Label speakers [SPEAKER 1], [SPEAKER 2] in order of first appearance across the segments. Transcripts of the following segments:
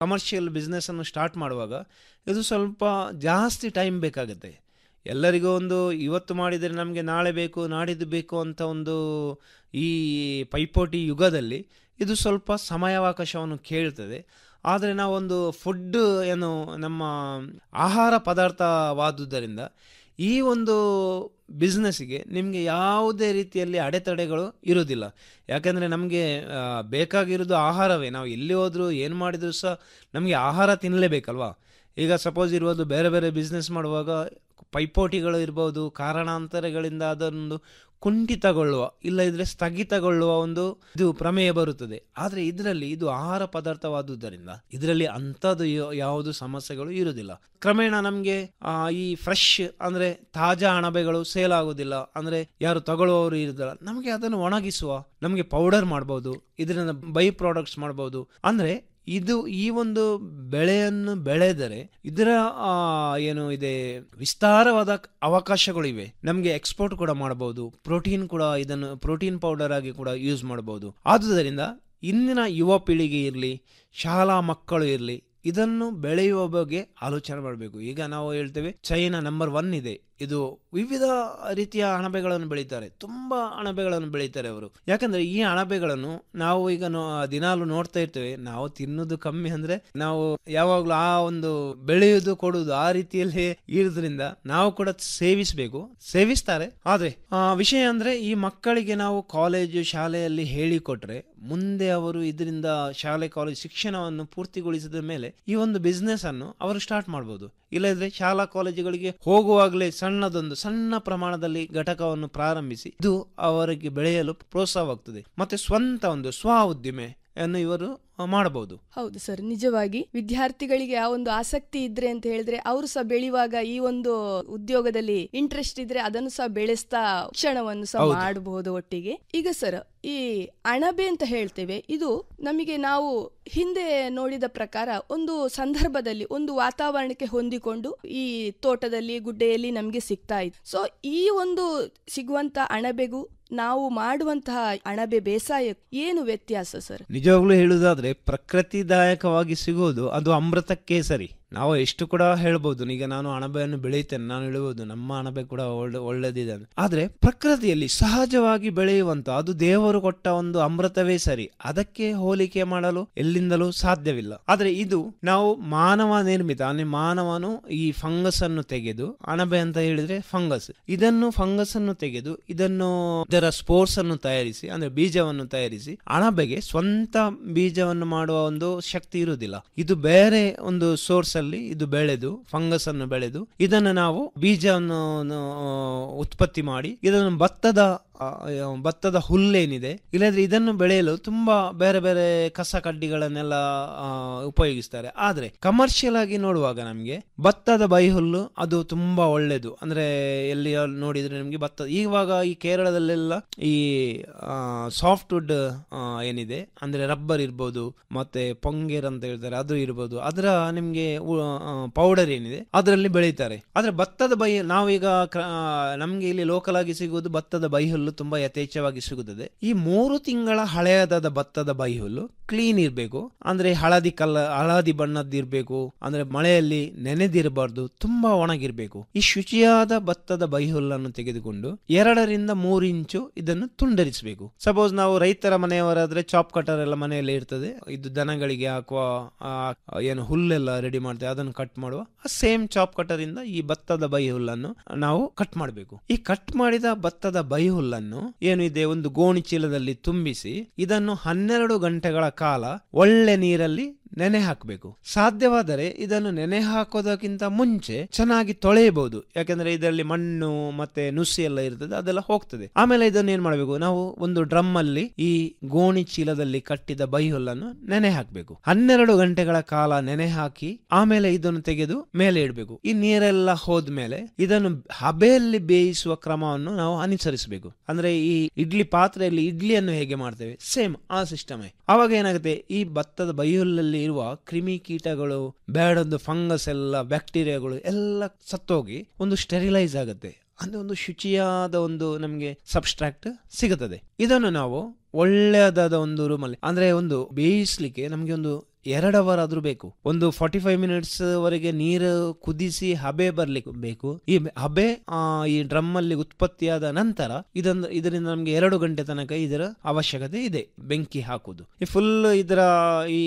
[SPEAKER 1] Commercial ಬಿಸ್ನೆಸ್ಸನ್ನು start ಮಾಡುವಾಗ ಇದು ಸ್ವಲ್ಪ ಜಾಸ್ತಿ ಟೈಮ್ ಬೇಕಾಗುತ್ತೆ ಎಲ್ಲರಿಗೂ ಒಂದು ಇವತ್ತು ಮಾಡಿದರೆ ನಮಗೆ ನಾಳೆ ಬೇಕು ನಾಡಿದ್ದು ಬೇಕು ಅಂತ ಒಂದು ಈ ಪೈಪೋಟಿ ಯುಗದಲ್ಲಿ ಇದು ಸ್ವಲ್ಪ ಸಮಯಾವಕಾಶವನ್ನು ಕೇಳ್ತದೆ ಆದರೆ ನಾವೊಂದು ಫುಡ್ ಏನು ನಮ್ಮ ಆಹಾರ ಪದಾರ್ಥವಾದುದರಿಂದ ಈ ಒಂದು ಬಿಸ್ನೆಸ್ಸಿಗೆ ನಿಮಗೆ ಯಾವುದೇ ರೀತಿಯಲ್ಲಿ ಅಡೆತಡೆಗಳು ಇರೋದಿಲ್ಲ ಯಾಕಂದರೆ ನಮಗೆ ಬೇಕಾಗಿರೋದು ಆಹಾರವೇ ನಾವು ಎಲ್ಲಿ ಹೋದರೂ ಏನು ಮಾಡಿದರೂ ಸಹ ನಮಗೆ ಆಹಾರ ತಿನ್ನಲೇಬೇಕಲ್ವಾ ಈಗ ಸಪೋಸ್ ಇರ್ಬೋದು ಬೇರೆ ಬೇರೆ ಬಿಸ್ನೆಸ್ ಮಾಡುವಾಗ ಪೈಪೋಟಿಗಳು ಇರ್ಬೋದು ಕಾರಣಾಂತರಗಳಿಂದ ಅದೊಂದು ಕುಂಠಿತಗೊಳ್ಳುವ ಇಲ್ಲದಿದ್ದರೆ ಸ್ಥಗಿತಗೊಳ್ಳುವ ಒಂದು ಇದು ಪ್ರಮೇಯ ಬರುತ್ತದೆ ಆದರೆ ಇದರಲ್ಲಿ ಇದು ಆಹಾರ ಪದಾರ್ಥವಾದುದರಿಂದ ಇದರಲ್ಲಿ ಅಂಥದ್ದು ಯಾ- ಯಾವುದು ಸಮಸ್ಯೆಗಳು ಇರುವುದಿಲ್ಲ ಕ್ರಮೇಣ ನಮಗೆ ಈ ಫ್ರೆಶ್ ಅಂದರೆ ತಾಜಾ ಅಣಬೆಗಳು ಸೇಲ್ ಆಗೋದಿಲ್ಲ ಅಂದರೆ ಯಾರು ತಗೊಳ್ಳುವವರು ಇರೋದಿಲ್ಲ ನಮಗೆ ಅದನ್ನು ಒಣಗಿಸುವ ನಮಗೆ ಪೌಡರ್ ಮಾಡ್ಬೋದು ಇದರಿಂದ ಬೈ ಪ್ರಾಡಕ್ಟ್ಸ್ ಮಾಡ್ಬೋದು ಅಂದರೆ ಇದು ಈ ಒಂದು ಬೆಳೆಯನ್ನು ಬೆಳೆದರೆ ಇದರ ಆ, ಏನು ಇದೆ ವಿಸ್ತಾರವಾದ ಅವಕಾಶಗಳಿವೆ ನಮಗೆ ಎಕ್ಸ್ಪೋರ್ಟ್ ಕೂಡ ಮಾಡಬಹುದು ಪ್ರೋಟೀನ್ ಕೂಡ ಇದನ್ನು ಪ್ರೋಟೀನ್ ಪೌಡರ್ ಆಗಿ ಕೂಡ ಯೂಸ್ ಮಾಡಬಹುದು ಆದುದರಿಂದ ಇಂದಿನ ಯುವ ಪೀಳಿಗೆ ಇರಲಿ ಶಾಲಾ ಮಕ್ಕಳು ಇರಲಿ ಇದನ್ನು ಬೆಳೆಯುವ ಬಗ್ಗೆ ಆಲೋಚನೆ ಮಾಡಬೇಕು ಈಗ ನಾವು ಹೇಳ್ತೇವೆ ಚೈನಾ ನಂಬರ್ ಒನ್ ಇದೆ ಇದು ವಿವಿಧ ರೀತಿಯ ಅಣಬೆಗಳನ್ನು ಬೆಳೀತಾರೆ ತುಂಬಾ ಅಣಬೆಗಳನ್ನು ಬೆಳೀತಾರೆ ಅವರು ಯಾಕಂದ್ರೆ ಈ ಅಣಬೆಗಳನ್ನು ನಾವು ಈಗ ನೋ- ದಿನಾಲು ನೋಡ್ತಾ ಇರ್ತೇವೆ ನಾವು ತಿನ್ನೋದು ಕಮ್ಮಿ ಅಂದ್ರೆ ನಾವು ಯಾವಾಗ್ಲೂ ಆ ಒಂದು ಬೆಳೆಯುವುದು ಕೊಡುವುದು ಆ ರೀತಿಯಲ್ಲಿ ಇರೋದ್ರಿಂದ ನಾವು ಕೂಡ ಸೇವಿಸಬೇಕು ಸೇವಿಸ್ತಾರೆ ಆದ್ರೆ ಆ, ವಿಷಯ ಅಂದ್ರೆ ಈ ಮಕ್ಕಳಿಗೆ ನಾವು ಕಾಲೇಜು ಶಾಲೆಯಲ್ಲಿ ಹೇಳಿಕೊಟ್ರೆ ಮುಂದೆ ಅವರು ಇದರಿಂದ ಶಾಲೆ ಕಾಲೇಜ್ ಶಿಕ್ಷಣವನ್ನು ಪೂರ್ತಿಗೊಳಿಸಿದ ಮೇಲೆ ಈ ಒಂದು ಬಿಸ್ನೆಸ್ ಅನ್ನು ಅವರು ಸ್ಟಾರ್ಟ್ ಮಾಡಬಹುದು ಇಲ್ಲದ್ರೆ ಶಾಲಾ ಕಾಲೇಜುಗಳಿಗೆ ಹೋಗುವಾಗಲೇ ಸಣ್ಣದೊಂದು ಸಣ್ಣ ಪ್ರಮಾಣದಲ್ಲಿ ಘಟಕವನ್ನು ಪ್ರಾರಂಭಿಸಿ ಇದು ಅವರಿಗೆ ಬೆಳೆಯಲು ಪ್ರೋತ್ಸಾಹವಾಗ್ತದೆ ಮತ್ತೆ ಸ್ವಂತ ಒಂದು ಸ್ವ ಉದ್ದಿಮೆಯನ್ನು ಇವರು ಮಾಡಬಹುದು
[SPEAKER 2] ಹೌದು ಸರ್ ನಿಜವಾಗಿ ವಿದ್ಯಾರ್ಥಿಗಳಿಗೆ ಆ ಒಂದು ಆಸಕ್ತಿ ಇದ್ರೆ ಅಂತ ಹೇಳಿದ್ರೆ ಅವರು ಸಹ ಬೆಳೆಯುವಾಗ ಈ ಒಂದು ಉದ್ಯೋಗದಲ್ಲಿ ಇಂಟ್ರೆಸ್ಟ್ ಇದ್ರೆ ಅದನ್ನು ಸಹ ಬೆಳೆಸ್ತಾ ಶಿಕ್ಷಣವನ್ನು ಸಹ
[SPEAKER 1] ಹೌದು.
[SPEAKER 2] ಮಾಡಬಹುದು ಒಟ್ಟಿಗೆ ಈಗ ಸರ್ ಈ ಅಣಬೆ ಅಂತ ಹೇಳ್ತೇವೆ ಇದು ನಮಗೆ ನಾವು ಹಿಂದೆ ನೋಡಿದ ಪ್ರಕಾರ ಒಂದು ಸಂದರ್ಭದಲ್ಲಿ ಒಂದು ವಾತಾವರಣಕ್ಕೆ ಹೊಂದಿಕೊಂಡು ಈ ತೋಟದಲ್ಲಿ ಗುಡ್ಡೆಯಲ್ಲಿ ನಮಗೆ ಸಿಗ್ತಾ ಇತ್ತು ಸೊ ಈ ಒಂದು ಸಿಗುವಂತ ಅಣಬೆಗೂ ನಾವು ಮಾಡುವಂತಹ ಅಣಬೆ ಬೇಸಾಯ ಏನು ವ್ಯತ್ಯಾಸ ಸರ್
[SPEAKER 1] ನಿಜವಾಗ್ಲೂ ಹೇಳುವುದಾದ್ರೆ ಪ್ರಕೃತಿದಾಯಕವಾಗಿ ಸಿಗುವುದು ಅದು ಅಮೃತಕ್ಕೆ ಸರಿ ನಾವು ಎಷ್ಟು ಕೂಡ ಹೇಳ್ಬೋದು ಈಗ ನಾನು ಅಣಬೆಯನ್ನು ಬೆಳೆಯುತ್ತೇನೆ ನಾನು ಹೇಳ್ಬೋದು ನಮ್ಮ ಅಣಬೆ ಕೂಡ ಒಳ್ಳೆ ಒಳ್ಳೆದಿದೆ ಅಂತ. ಆದ್ರೆ ಪ್ರಕೃತಿಯಲ್ಲಿ ಸಹಜವಾಗಿ ಬೆಳೆಯುವಂತ ಅದು ದೇವರು ಕೊಟ್ಟ ಒಂದು ಅಮೃತವೇ ಸರಿ ಅದಕ್ಕೆ ಹೋಲಿಕೆ ಮಾಡಲು ಎಲ್ಲಿಂದಲೂ ಸಾಧ್ಯವಿಲ್ಲ ಆದ್ರೆ ಇದು ನಾವು ಮಾನವ ನಿರ್ಮಿತ ಅಂದ್ರೆ ಮಾನವನು ಈ ಫಂಗಸ್ ಅನ್ನು ತೆಗೆದು ಅಣಬೆ ಅಂತ ಹೇಳಿದ್ರೆ ಫಂಗಸ್ ಇದನ್ನು ಫಂಗಸ್ ಅನ್ನು ತೆಗೆದು ಇದನ್ನು ಇದರ ಸ್ಪೋರ್ಟ್ಸ್ ಅನ್ನು ತಯಾರಿಸಿ ಅಂದ್ರೆ ಬೀಜವನ್ನು ತಯಾರಿಸಿ ಅಣಬೆಗೆ ಸ್ವಂತ ಬೀಜವನ್ನು ಮಾಡುವ ಒಂದು ಶಕ್ತಿ ಇರುವುದಿಲ್ಲ ಇದು ಬೇರೆ ಒಂದು ಸೋರ್ಸ್ ಅಲ್ಲಿ ಇದು ಬೆಳೆದು ಫಂಗಸ್ ಅನ್ನು ಬೆಳೆದು ಇದನ್ನು ನಾವು ಬೀಜವನ್ನು ಆ, ಉತ್ಪತ್ತಿ ಮಾಡಿ ಇದನ್ನು ಭತ್ತದ ಆ, ಆ, ಭತ್ತದ ಹುಲ್ಲೇನಿದೆ ಇಲ್ಲದ್ರೆ ಇದನ್ನು ಬೆಳೆಯಲು ತುಂಬಾ ಬೇರೆ ಬೇರೆ ಕಸ ಕಡ್ಡಿಗಳನ್ನೆಲ್ಲ ಆ, ಉಪಯೋಗಿಸ್ತಾರೆ ಆದ್ರೆ ಕಮರ್ಷಿಯಲ್ ಆಗಿ ನೋಡುವಾಗ ನಮಗೆ ಭತ್ತದ ಬೈ ಹುಲ್ಲು ಅದು ತುಂಬಾ ಒಳ್ಳೇದು ಅಂದ್ರೆ ಎಲ್ಲಿ ನೋಡಿದ್ರೆ ನಮಗೆ ಭತ್ತ ಇವಾಗ ಈ ಕೇರಳದಲ್ಲೆಲ್ಲ ಈ ಸಾಫ್ಟ್ ವುಡ್ ಏನಿದೆ ಅಂದ್ರೆ ರಬ್ಬರ್ ಇರ್ಬೋದು ಮತ್ತೆ ಪೊಂಗೇರ್ ಅಂತ ಹೇಳ್ತಾರೆ ಅದು ಇರ್ಬೋದು ಅದರ ನಿಮ್ಗೆ ಪೌಡರ್ ಏನಿದೆ ಅದರಲ್ಲಿ ಬೆಳೀತಾರೆ ಆದ್ರೆ ಭತ್ತದ ಬೈ ನಾವೀಗ ಕ್ರ- ಆ, ನಮ್ಗೆ ಇಲ್ಲಿ ಲೋಕಲ್ ಆಗಿ ಸಿಗುವುದು ಭತ್ತದ ಬೈ ಹುಲ್ಲು ತುಂಬಾ ಯಥೇಚ್ಛವಾಗಿ ಸಿಗುತ್ತದೆ ಈ ಮೂರು ತಿಂಗಳ ಹಳೆಯದಾದ ಭತ್ತದ ಬೈ ಹುಲ್ಲು ಕ್ಲೀನ್ ಇರಬೇಕು ಅಂದ್ರೆ ಹಳದಿ ಕಲ್ಲ ಹಳದಿ ಬಣ್ಣದ್ದು ಇರಬೇಕು ಅಂದ್ರೆ ಮಳೆಯಲ್ಲಿ ನೆನೆದಿರಬಾರ್ದು ತುಂಬಾ ಒಣಗಿರ್ಬೇಕು ಈ ಶುಚಿಯಾದ ಭತ್ತದ ಬೈ ಹುಲ್ಲನ್ನು ತೆಗೆದುಕೊಂಡು ಎರಡರಿಂದ ಮೂರು ಇಂಚು ಇದನ್ನು ತುಂಡರಿಸಬೇಕು ಸಪೋಸ್ ನಾವು ರೈತರ ಮನೆಯವರಾದ್ರೆ ಚಾಪ್ ಕಟರ್ ಎಲ್ಲ ಮನೆಯಲ್ಲಿ ಇರ್ತದೆ ಇದು ದನಗಳಿಗೆ ಹಾಕುವ ಆ, ಏನು ಹುಲ್ಲೆಲ್ಲ ರೆಡಿ ಮಾಡ್ತೇವೆ ಅದನ್ನು ಕಟ್ ಮಾಡುವ ಸೇಮ್ ಚಾಪ್ ಕಟರ್ ಇಂದ ಈ ಭತ್ತದ ಬೈ ಹುಲ್ಲನ್ನು ನಾವು ಕಟ್ ಮಾಡಬೇಕು ಈ ಕಟ್ ಮಾಡಿದ ಭತ್ತದ ಬೈ ಹುಲ್ಲನ್ನು ಏನು ಇದೆ ಒಂದು ಗೋಣಿ ಚೀಲದಲ್ಲಿ ತುಂಬಿಸಿ ಇದನ್ನು ಹನ್ನೆರಡು ಗಂಟೆಗಳ ಕಾಲ ಒಳ್ಳೆ ನೀರಲ್ಲಿ ನೆನೆ ಹಾಕಬೇಕು ಸಾಧ್ಯವಾದರೆ ಇದನ್ನು ನೆನೆ ಹಾಕೋದಕ್ಕಿಂತ ಮುಂಚೆ ಚೆನ್ನಾಗಿ ತೊಳೆಯಬಹುದು ಯಾಕಂದ್ರೆ ಇದರಲ್ಲಿ ಮಣ್ಣು ಮತ್ತೆ ನುಸಿ ಎಲ್ಲ ಇರ್ತದೆ ಅದೆಲ್ಲ ಹೋಗ್ತದೆ ಆಮೇಲೆ ಇದನ್ನು ಏನ್ ಮಾಡಬೇಕು ನಾವು ಒಂದು ಡ್ರಮ್ ಅಲ್ಲಿ ಈ ಗೋಣಿ ಚೀಲದಲ್ಲಿ ಕಟ್ಟಿದ ಬೈ ಹುಲ್ಲನ್ನು ನೆನೆ ಹಾಕಬೇಕು ಹನ್ನೆರಡು ಗಂಟೆಗಳ ಕಾಲ ನೆನೆ ಹಾಕಿ ಆಮೇಲೆ ಇದನ್ನು ತೆಗೆದು ಮೇಲೆ ಇಡಬೇಕು ಈ ನೀರೆಲ್ಲ ಹೋದ್ಮೇಲೆ ಇದನ್ನು ಹಬೆಯಲ್ಲಿ ಬೇಯಿಸುವ ಕ್ರಮವನ್ನು ನಾವು ಅನುಸರಿಸಬೇಕು ಅಂದ್ರೆ ಈ ಇಡ್ಲಿ ಪಾತ್ರೆಯಲ್ಲಿ ಇಡ್ಲಿಯನ್ನು ಹೇಗೆ ಮಾಡ್ತೇವೆ ಸೇಮ್ ಆ ಸಿಸ್ಟಮೇ ಆವಾಗ ಏನಾಗುತ್ತೆ ಈ ಭತ್ತದ ಬೈಹುಲ್ಲಲ್ಲಿ ಇರುವ ಕ್ರಿಮಿ ಕೀಟಗಳು ಬೇಡೊಂದು ಫಂಗಸ್ ಎಲ್ಲ ಬ್ಯಾಕ್ಟೀರಿಯಾಗಳು ಎಲ್ಲ ಸತ್ತೋಗಿ ಒಂದು ಸ್ಟೆರಿಲೈಸ್ ಆಗುತ್ತೆ ಅಂದ್ರೆ ಒಂದು ಶುಚಿಯಾದ ಒಂದು ನಮಗೆ ಸಬ್ಸ್ಟ್ರಾಕ್ಟ್ ಸಿಗುತ್ತದೆ ಇದನ್ನು ನಾವು ಒಳ್ಳೆಯದಾದ ಒಂದು ರೂಮಲ್ಲಿ ಅಂದ್ರೆ ಒಂದು ಬೇಯಿಸ್ಲಿಕ್ಕೆ ನಮಗೆ ಒಂದು ಎರಡು ಅವರ್ ಆದ್ರೂ ಬೇಕು ಒಂದು ಫಾರ್ಟಿ ಫೈವ್ ಮಿನಿಟ್ಸ್ ವರೆಗೆ ನೀರು ಕುದಿಸಿ ಹಬೆ ಬರ್ಲಿಕ್ಕೆ ಬೇಕು ಈ ಹಬೆ ಆ, ಈ ಡ್ರಮ್ ಅಲ್ಲಿ ಉತ್ಪತ್ತಿಯಾದ ನಂತರ ಇದನ್ನ ಇದರಿಂದ ನಮ್ಗೆ ಎರಡು ಗಂಟೆ ತನಕ ಇದರ ಅವಶ್ಯಕತೆ ಇದೆ ಬೆಂಕಿ ಹಾಕುದು ಈ ಫುಲ್ ಇದರ ಈ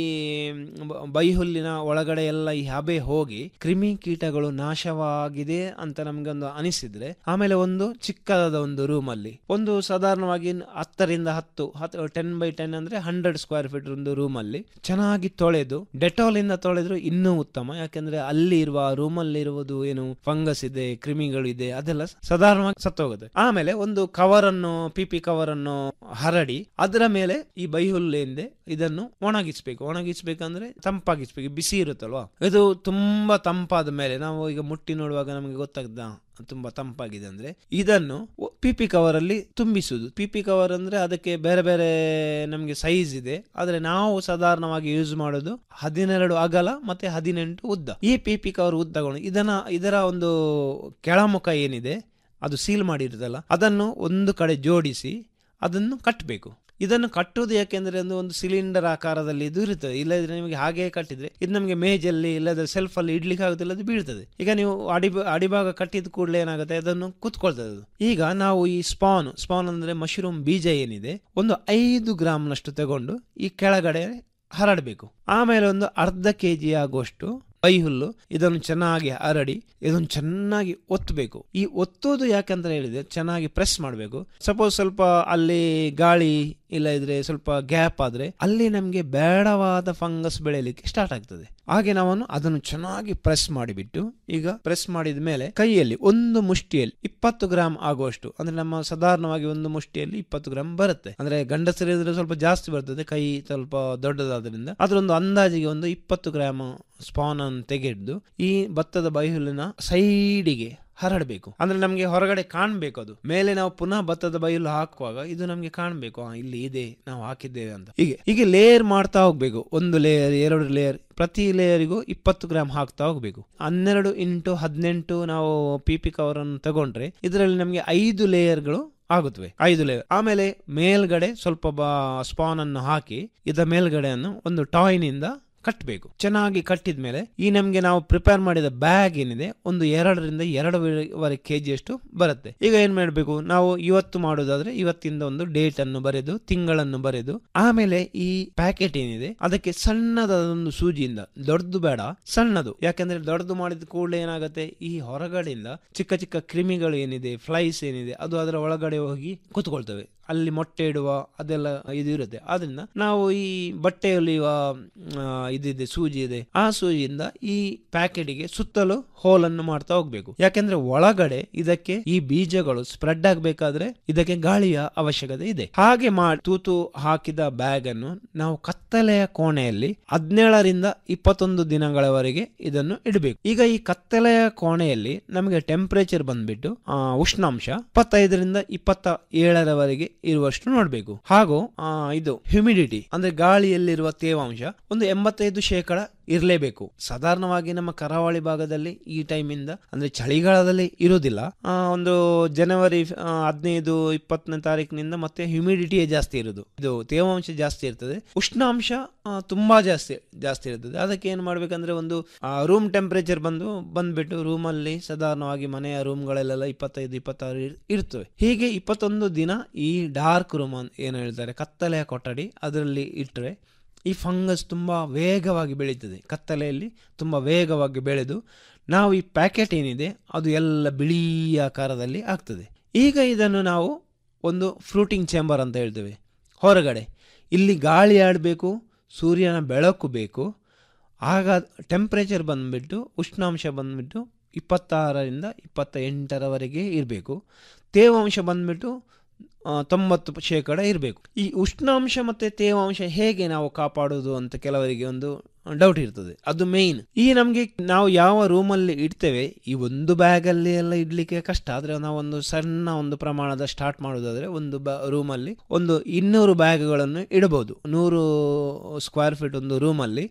[SPEAKER 1] ಬ- ಬೈಹುಲ್ಲಿನ ಒಳಗಡೆ ಎಲ್ಲ ಈ ಹಬೆ ಹೋಗಿ ಕ್ರಿಮಿ ಕೀಟಗಳು ನಾಶವಾಗಿದೆ ಅಂತ ನಮ್ಗೆ ಒಂದು ಅನಿಸಿದ್ರೆ ಆಮೇಲೆ ಒಂದು ಚಿಕ್ಕದಾದ ಒಂದು ರೂಮ್ ಅಲ್ಲಿ ಒಂದು ಸಾಧಾರಣವಾಗಿ ಹತ್ತರಿಂದ ಹತ್ತು ಹತ್ತು ಟೆನ್ ಬೈ ಟೆನ್ ಅಂದ್ರೆ ಹಂಡ್ರೆಡ್ ಸ್ಕ್ವೇರ್ ಫೀಟ್ ಒಂದು ರೂಮ್ ಅಲ್ಲಿ ಚೆನ್ನಾಗಿ ತೊಳೆದು ಡೆಟಾಲ್ ಇಂದ ತೊಳೆದ್ರು ಇನ್ನೂ ಉತ್ತಮ ಯಾಕಂದ್ರೆ ಅಲ್ಲಿ ಇರುವ ರೂಮ್ ಅಲ್ಲಿ ಇರುವುದು ಏನು ಫಂಗಸ್ ಇದೆ ಕ್ರಿಮಿಗಳು ಇದೆ ಅದೆಲ್ಲ ಸಾಧಾರಣವಾಗಿ ಸತ್ತೋಗುತ್ತೆ ಆಮೇಲೆ ಒಂದು ಕವರ್ ಅನ್ನು ಪಿಪಿ ಕವರ್ ಅನ್ನು ಹರಡಿ ಅದರ ಮೇಲೆ ಈ ಬೈಹುಲ್ಲಿಂದ ಇದನ್ನು ಒಣಗಿಸ್ಬೇಕು ಒಣಗಿಸ್ಬೇಕಂದ್ರೆ ತಂಪಾಗಿಸ್ಬೇಕು ಬಿಸಿ ಇರುತ್ತಲ್ವಾ ಇದು ತುಂಬಾ ತಂಪಾದ ಮೇಲೆ ನಾವು ಈಗ ಮುಟ್ಟಿ ನೋಡುವಾಗ ನಮಗೆ ಗೊತ್ತಾಗ್ದ ತುಂಬಾ ತಂಪಾಗಿದೆ ಅಂದ್ರೆ ಇದನ್ನು ಪಿಪಿ ಕವರ್ ಅಲ್ಲಿ ತುಂಬಿಸುವುದು ಪಿಪಿ ಕವರ್ ಅಂದ್ರೆ ಅದಕ್ಕೆ ಬೇರೆ ಬೇರೆ ನಮಗೆ ಸೈಜ್ ಇದೆ ಆದ್ರೆ ನಾವು ಸಾಧಾರಣವಾಗಿ ಯೂಸ್ ಮಾಡೋದು ಹದಿನೆರಡು ಅಗಲ ಮತ್ತೆ ಹದಿನೆಂಟು ಉದ್ದ ಈ ಪಿಪಿ ಕವರ್ ಉದ್ದಗಳು ಇದನ್ನ ಇದರ ಒಂದು ಕೆಳಮುಖ ಏನಿದೆ ಅದು ಸೀಲ್ ಮಾಡಿರ್ತಲ್ಲ ಅದನ್ನು ಒಂದು ಕಡೆ ಜೋಡಿಸಿ ಅದನ್ನು ಕಟ್ಟಬೇಕು ಇದನ್ನು ಕಟ್ಟುವುದು ಯಾಕೆಂದ್ರೆ ಒಂದು ಒಂದು ಸಿಲಿಂಡರ್ ಆಕಾರದಲ್ಲಿ ಇದು ಇರುತ್ತದೆ ಇಲ್ಲದ್ರೆ ನಿಮಗೆ ಹಾಗೆ ಕಟ್ಟಿದ್ರೆ ಇದು ನಮಗೆ ಮೇಜಲ್ಲಿ ಇಲ್ಲದ್ರೆ ಸೆಲ್ಫ್ ಅಲ್ಲಿ ಇಡ್ಲಿಕ್ಕೆ ಆಗುದಿಲ್ಲ ಅದು ಬೀಳ್ತದೆ ಈಗ ನೀವು ಅಡಿ ಅಡಿಭಾಗ ಕಟ್ಟಿದ ಕೂಡಲೇ ಏನಾಗುತ್ತೆ ಅದನ್ನು ಕುತ್ಕೊಳ್ತದೆ ಅದು ಈಗ ನಾವು ಈ ಸ್ಪಾನ್ ಸ್ಪಾನ್ ಅಂದ್ರೆ ಮಶ್ರೂಮ್ ಬೀಜ ಏನಿದೆ ಒಂದು ಐದು ಗ್ರಾಮ್ನಷ್ಟು ತಗೊಂಡು ಈ ಕೆಳಗಡೆ ಹರಡಬೇಕು ಆಮೇಲೆ ಒಂದು ಅರ್ಧ ಕೆ ಜಿ ಆಗುವಷ್ಟು ಬೈಹುಲ್ಲು ಇದನ್ನು ಚೆನ್ನಾಗಿ ಹರಡಿ ಇದನ್ನು ಚೆನ್ನಾಗಿ ಒತ್ತಬೇಕು ಈ ಒತ್ತೋದು ಯಾಕಂತ ಹೇಳಿದ್ರೆ ಚೆನ್ನಾಗಿ ಪ್ರೆಸ್ ಮಾಡಬೇಕು ಸಪೋಸ್ ಸ್ವಲ್ಪ ಅಲ್ಲಿ ಗಾಳಿ ಇಲ್ಲ ಇದ್ರೆ ಸ್ವಲ್ಪ ಗ್ಯಾಪ್ ಆದ್ರೆ ಅಲ್ಲಿ ನಮಗೆ ಬೇಡವಾದ ಫಂಗಸ್ ಬೆಳೆಯಲಿಕ್ಕೆ ಸ್ಟಾರ್ಟ್ ಆಗ್ತದೆ ಹಾಗೆ ನಾವು ಅದನ್ನು ಚೆನ್ನಾಗಿ ಪ್ರೆಸ್ ಮಾಡಿಬಿಟ್ಟು ಈಗ ಪ್ರೆಸ್ ಮಾಡಿದ ಮೇಲೆ ಕೈಯಲ್ಲಿ ಒಂದು ಮುಷ್ಟಿಯಲ್ಲಿ ಇಪ್ಪತ್ತು ಗ್ರಾಮ್ ಆಗುವಷ್ಟು ಅಂದ್ರೆ ನಮ್ಮ ಸಾಧಾರಣವಾಗಿ ಒಂದು ಮುಷ್ಟಿಯಲ್ಲಿ ಇಪ್ಪತ್ತು ಗ್ರಾಮ್ ಬರುತ್ತೆ ಅಂದ್ರೆ ಗಂಡಸರಿದ್ರೆ ಸ್ವಲ್ಪ ಜಾಸ್ತಿ ಬರ್ತದೆ ಕೈ ಸ್ವಲ್ಪ ದೊಡ್ಡದಾದ್ರಿಂದ ಅದರೊಂದು ಅಂದಾಜಿಗೆ ಒಂದು ಇಪ್ಪತ್ತು ಗ್ರಾಮ್ ಸ್ಪಾನ್ ಅನ್ನು ತೆಗೆದು ಈ ಭತ್ತದ ಬೈಹುಲ್ಲಿನ ಸೈಡಿಗೆ ಹರಡಬೇಕು ಅಂದ್ರೆ ನಮಗೆ ಹೊರಗಡೆ ಕಾಣ್ಬೇಕು ಅದು ಮೇಲೆ ನಾವು ಪುನಃ ಭತ್ತದ ಬೈಲು ಹಾಕುವಾಗ ಇದು ನಮಗೆ ಕಾಣ್ಬೇಕು ಆ, ಇಲ್ಲಿ ಇದೆ ನಾವು ಹಾಕಿದ್ದೇವೆ ಅಂತ ಹೀಗೆ ಹೀಗೆ ಲೇಯರ್ ಮಾಡ್ತಾ ಹೋಗ್ಬೇಕು ಒಂದು ಲೇಯರ್ ಎರಡು ಲೇಯರ್ ಪ್ರತಿ ಲೇಯರಿಗೂ ಇಪ್ಪತ್ತು ಗ್ರಾಮ್ ಹಾಕ್ತಾ ಹೋಗ್ಬೇಕು ಹನ್ನೆರಡು ಇಂಟು ಹದಿನೆಂಟು ನಾವು ಪಿ ಪಿ ಕವರ್ ಅನ್ನು ತಗೊಂಡ್ರೆ ಇದರಲ್ಲಿ ನಮಗೆ ಐದು ಲೇಯರ್ಗಳು ಆಗುತ್ತವೆ ಐದು ಲೇಯರ್ ಆಮೇಲೆ ಮೇಲ್ಗಡೆ ಸ್ವಲ್ಪ ಬಾ ಸ್ಪಾನ್ ಅನ್ನು ಹಾಕಿ ಇದರ ಮೇಲ್ಗಡೆಯನ್ನು ಒಂದು ಟಾಯ್ನಿಂದ ಕಟ್ಟಬೇಕು ಚೆನ್ನಾಗಿ ಕಟ್ಟಿದ ಮೇಲೆ ಈ ನಮಗೆ ನಾವು ಪ್ರಿಪೇರ್ ಮಾಡಿದ ಬ್ಯಾಗ್ ಏನಿದೆ ಒಂದು ಎರಡರಿಂದ ಎರಡೂವರೆ ಕೆ ಅಷ್ಟು ಬರುತ್ತೆ ಈಗ ಏನ್ ಮಾಡಬೇಕು ನಾವು ಇವತ್ತು ಮಾಡೋದಾದ್ರೆ ಇವತ್ತಿಂದ ಒಂದು ಡೇಟ್ ಅನ್ನು ಬರೆದು ತಿಂಗಳನ್ನು ಬರೆದು ಆಮೇಲೆ ಈ ಪ್ಯಾಕೆಟ್ ಏನಿದೆ ಅದಕ್ಕೆ ಸಣ್ಣದಾದ ಒಂದು ಸೂಜಿಯಿಂದ ದೊಡ್ಡದು ಬೇಡ ಸಣ್ಣದು ಯಾಕಂದ್ರೆ ದೊಡ್ಡದು ಮಾಡಿದ ಕೂಡಲೇ ಏನಾಗುತ್ತೆ ಈ ಹೊರಗಡೆಯಿಂದ ಚಿಕ್ಕ ಚಿಕ್ಕ ಕ್ರಿಮಿಗಳು ಏನಿದೆ ಫ್ಲೈಸ್ ಏನಿದೆ ಅದು ಅದರ ಒಳಗಡೆ ಹೋಗಿ ಕೂತ್ಕೊಳ್ತವೆ ಅಲ್ಲಿ ಮೊಟ್ಟೆ ಇಡುವ ಅದೆಲ್ಲ ಇದು ಇರುತ್ತೆ ಆದ್ರಿಂದ ನಾವು ಈ ಬಟ್ಟೆಯಲ್ಲಿ ಇದಿದೆ ಸೂಜಿ ಇದೆ ಆ ಸೂಜಿಯಿಂದ ಈ ಪ್ಯಾಕೆಟ್ಗೆ ಸುತ್ತಲೂ ಹೋಲ್ ಅನ್ನು ಮಾಡ್ತಾ ಹೋಗ್ಬೇಕು ಯಾಕೆಂದ್ರೆ ಒಳಗಡೆ ಇದಕ್ಕೆ ಈ ಬೀಜಗಳು ಸ್ಪ್ರೆಡ್ ಆಗ್ಬೇಕಾದ್ರೆ ಇದಕ್ಕೆ ಗಾಳಿಯ ಅವಶ್ಯಕತೆ ಇದೆ ಹಾಗೆ ಮಾಡಿ ತೂತು ಹಾಕಿದ ಬ್ಯಾಗ್ ಅನ್ನು ನಾವು ಕತ್ತಲೆಯ ಕೋಣೆಯಲ್ಲಿ ಹದಿನೇಳರಿಂದ ಇಪ್ಪತ್ತೊಂದು ದಿನಗಳವರೆಗೆ ಇದನ್ನು ಇಡಬೇಕು ಈಗ ಈ ಕತ್ತಲೆಯ ಕೋಣೆಯಲ್ಲಿ ನಮಗೆ ಟೆಂಪರೇಚರ್ ಬಂದ್ಬಿಟ್ಟು ಆ, ಉಷ್ಣಾಂಶ ಇಪ್ಪತ್ತೈದರಿಂದ ಇಪ್ಪತ್ತ ಏಳರವರೆಗೆ ಇರುವಷ್ಟು ನೋಡ್ಬೇಕು ಹಾಗೂ ಆ, ಇದು ಹ್ಯುಮಿಡಿಟಿ ಅಂದ್ರೆ ಗಾಳಿಯಲ್ಲಿರುವ ತೇವಾಂಶ ಒಂದು ಎಂಬತ್ತೈದು ಶೇಕಡ ಇರಲೇಬೇಕು ಸಾಧಾರಣವಾಗಿ ನಮ್ಮ ಕರಾವಳಿ ಭಾಗದಲ್ಲಿ ಈ ಟೈಮಿಂದ ಅಂದ್ರೆ ಚಳಿಗಾಲದಲ್ಲಿ ಇರುವುದಿಲ್ಲ ಆ, ಒಂದು ಜನವರಿ ಆ, ಹದಿನೈದು ಇಪ್ಪತ್ತನೇ ತಾರೀಕಿನಿಂದ ಮತ್ತೆ ಹ್ಯುಮಿಡಿಟಿಯೇ ಜಾಸ್ತಿ ಇರುವುದು ಇದು ತೇವಾಂಶ ಜಾಸ್ತಿ ಇರ್ತದೆ ಉಷ್ಣಾಂಶ ಆ, ತುಂಬಾ ಜಾಸ್ತಿ ಜಾಸ್ತಿ ಇರ್ತದೆ ಅದಕ್ಕೆ ಏನು ಮಾಡ್ಬೇಕಂದ್ರೆ ಒಂದು ರೂಮ್ ಟೆಂಪರೇಚರ್ ಬಂದು ಬಂದ್ಬಿಟ್ಟು ರೂಮಲ್ಲಿ ಸಾಧಾರಣವಾಗಿ ಮನೆಯ ರೂಮ್ಗಳಲ್ಲೆಲ್ಲ ಇಪ್ಪತ್ತೈದು ಇಪ್ಪತ್ತಾರು ಇರ್- ಇರ್ತವೆ ಹೀಗೆ ಇಪ್ಪತ್ತೊಂದು ದಿನ ಈ ಡಾರ್ಕ್ ರೂಮ್ ಏನು ಹೇಳ್ತಾರೆ ಕತ್ತಲೆಯ ಕೊಠಡಿ ಅದರಲ್ಲಿ ಇಟ್ಟರೆ ಈ ಫಂಗಸ್ ತುಂಬ ವೇಗವಾಗಿ ಬೆಳೀತದೆ ಕತ್ತಲೆಯಲ್ಲಿ ತುಂಬ ವೇಗವಾಗಿ ಬೆಳೆದು ನಾವು ಈ ಪ್ಯಾಕೆಟ್ ಏನಿದೆ ಅದು ಎಲ್ಲ ಬಿಳಿ ಆಕಾರದಲ್ಲಿ ಆಗ್ತದೆ ಈಗ ಇದನ್ನು ನಾವು ಒಂದು ಫ್ರೂಟಿಂಗ್ ಚೇಂಬರ್ ಅಂತ ಹೇಳ್ತೇವೆ ಹೊರಗಡೆ ಇಲ್ಲಿ ಗಾಳಿ ಆಡಬೇಕು ಸೂರ್ಯನ ಬೆಳಕು ಬೇಕು ಆಗ ಟೆಂಪ್ರೇಚರ್ ಬಂದ್ಬಿಟ್ಟು ಉಷ್ಣಾಂಶ ಬಂದ್ಬಿಟ್ಟು ಇಪ್ಪತ್ತಾರರಿಂದ ಇಪ್ಪತ್ತ ಎಂಟರವರೆಗೆ ಇರಬೇಕು ತೇವಾಂಶ ಬಂದ್ಬಿಟ್ಟು ಆ, ತೊಂಬತ್ತು ಶೇಕಡ ಇರಬೇಕು ಈ ಉಷ್ಣಾಂಶ ಮತ್ತೆ ತೇವಾಂಶ ಹೇಗೆ ನಾವು ಕಾಪಾಡೋದು ಅಂತ ಕೆಲವರಿಗೆ ಒಂದು ಡೌಟ್ ಇರ್ತದೆ ಅದು ಮೇಯ್ನ್ ಈ ನಮಗೆ ನಾವು ಯಾವ ರೂಮಲ್ಲಿ ಇಡ್ತೇವೆ ಈ ಒಂದು ಬ್ಯಾಗಲ್ಲಿ ಎಲ್ಲ ಇಡ್ಲಿಕ್ಕೆ ಕಷ್ಟ ಆದ್ರೆ ನಾವು ಒಂದು ಸಣ್ಣ ಒಂದು ಪ್ರಮಾಣದ ಸ್ಟಾರ್ಟ್ ಮಾಡೋದಾದ್ರೆ ಒಂದು ರೂಮಲ್ಲಿ ಒಂದು ಇನ್ನೂರು ಬ್ಯಾಗ್ಗಳನ್ನು ಇಡಬಹುದು ನೂರು ಸ್ಕ್ವೇರ್ ಫೀಟ್ ಒಂದು ರೂಮಲ್ಲಿ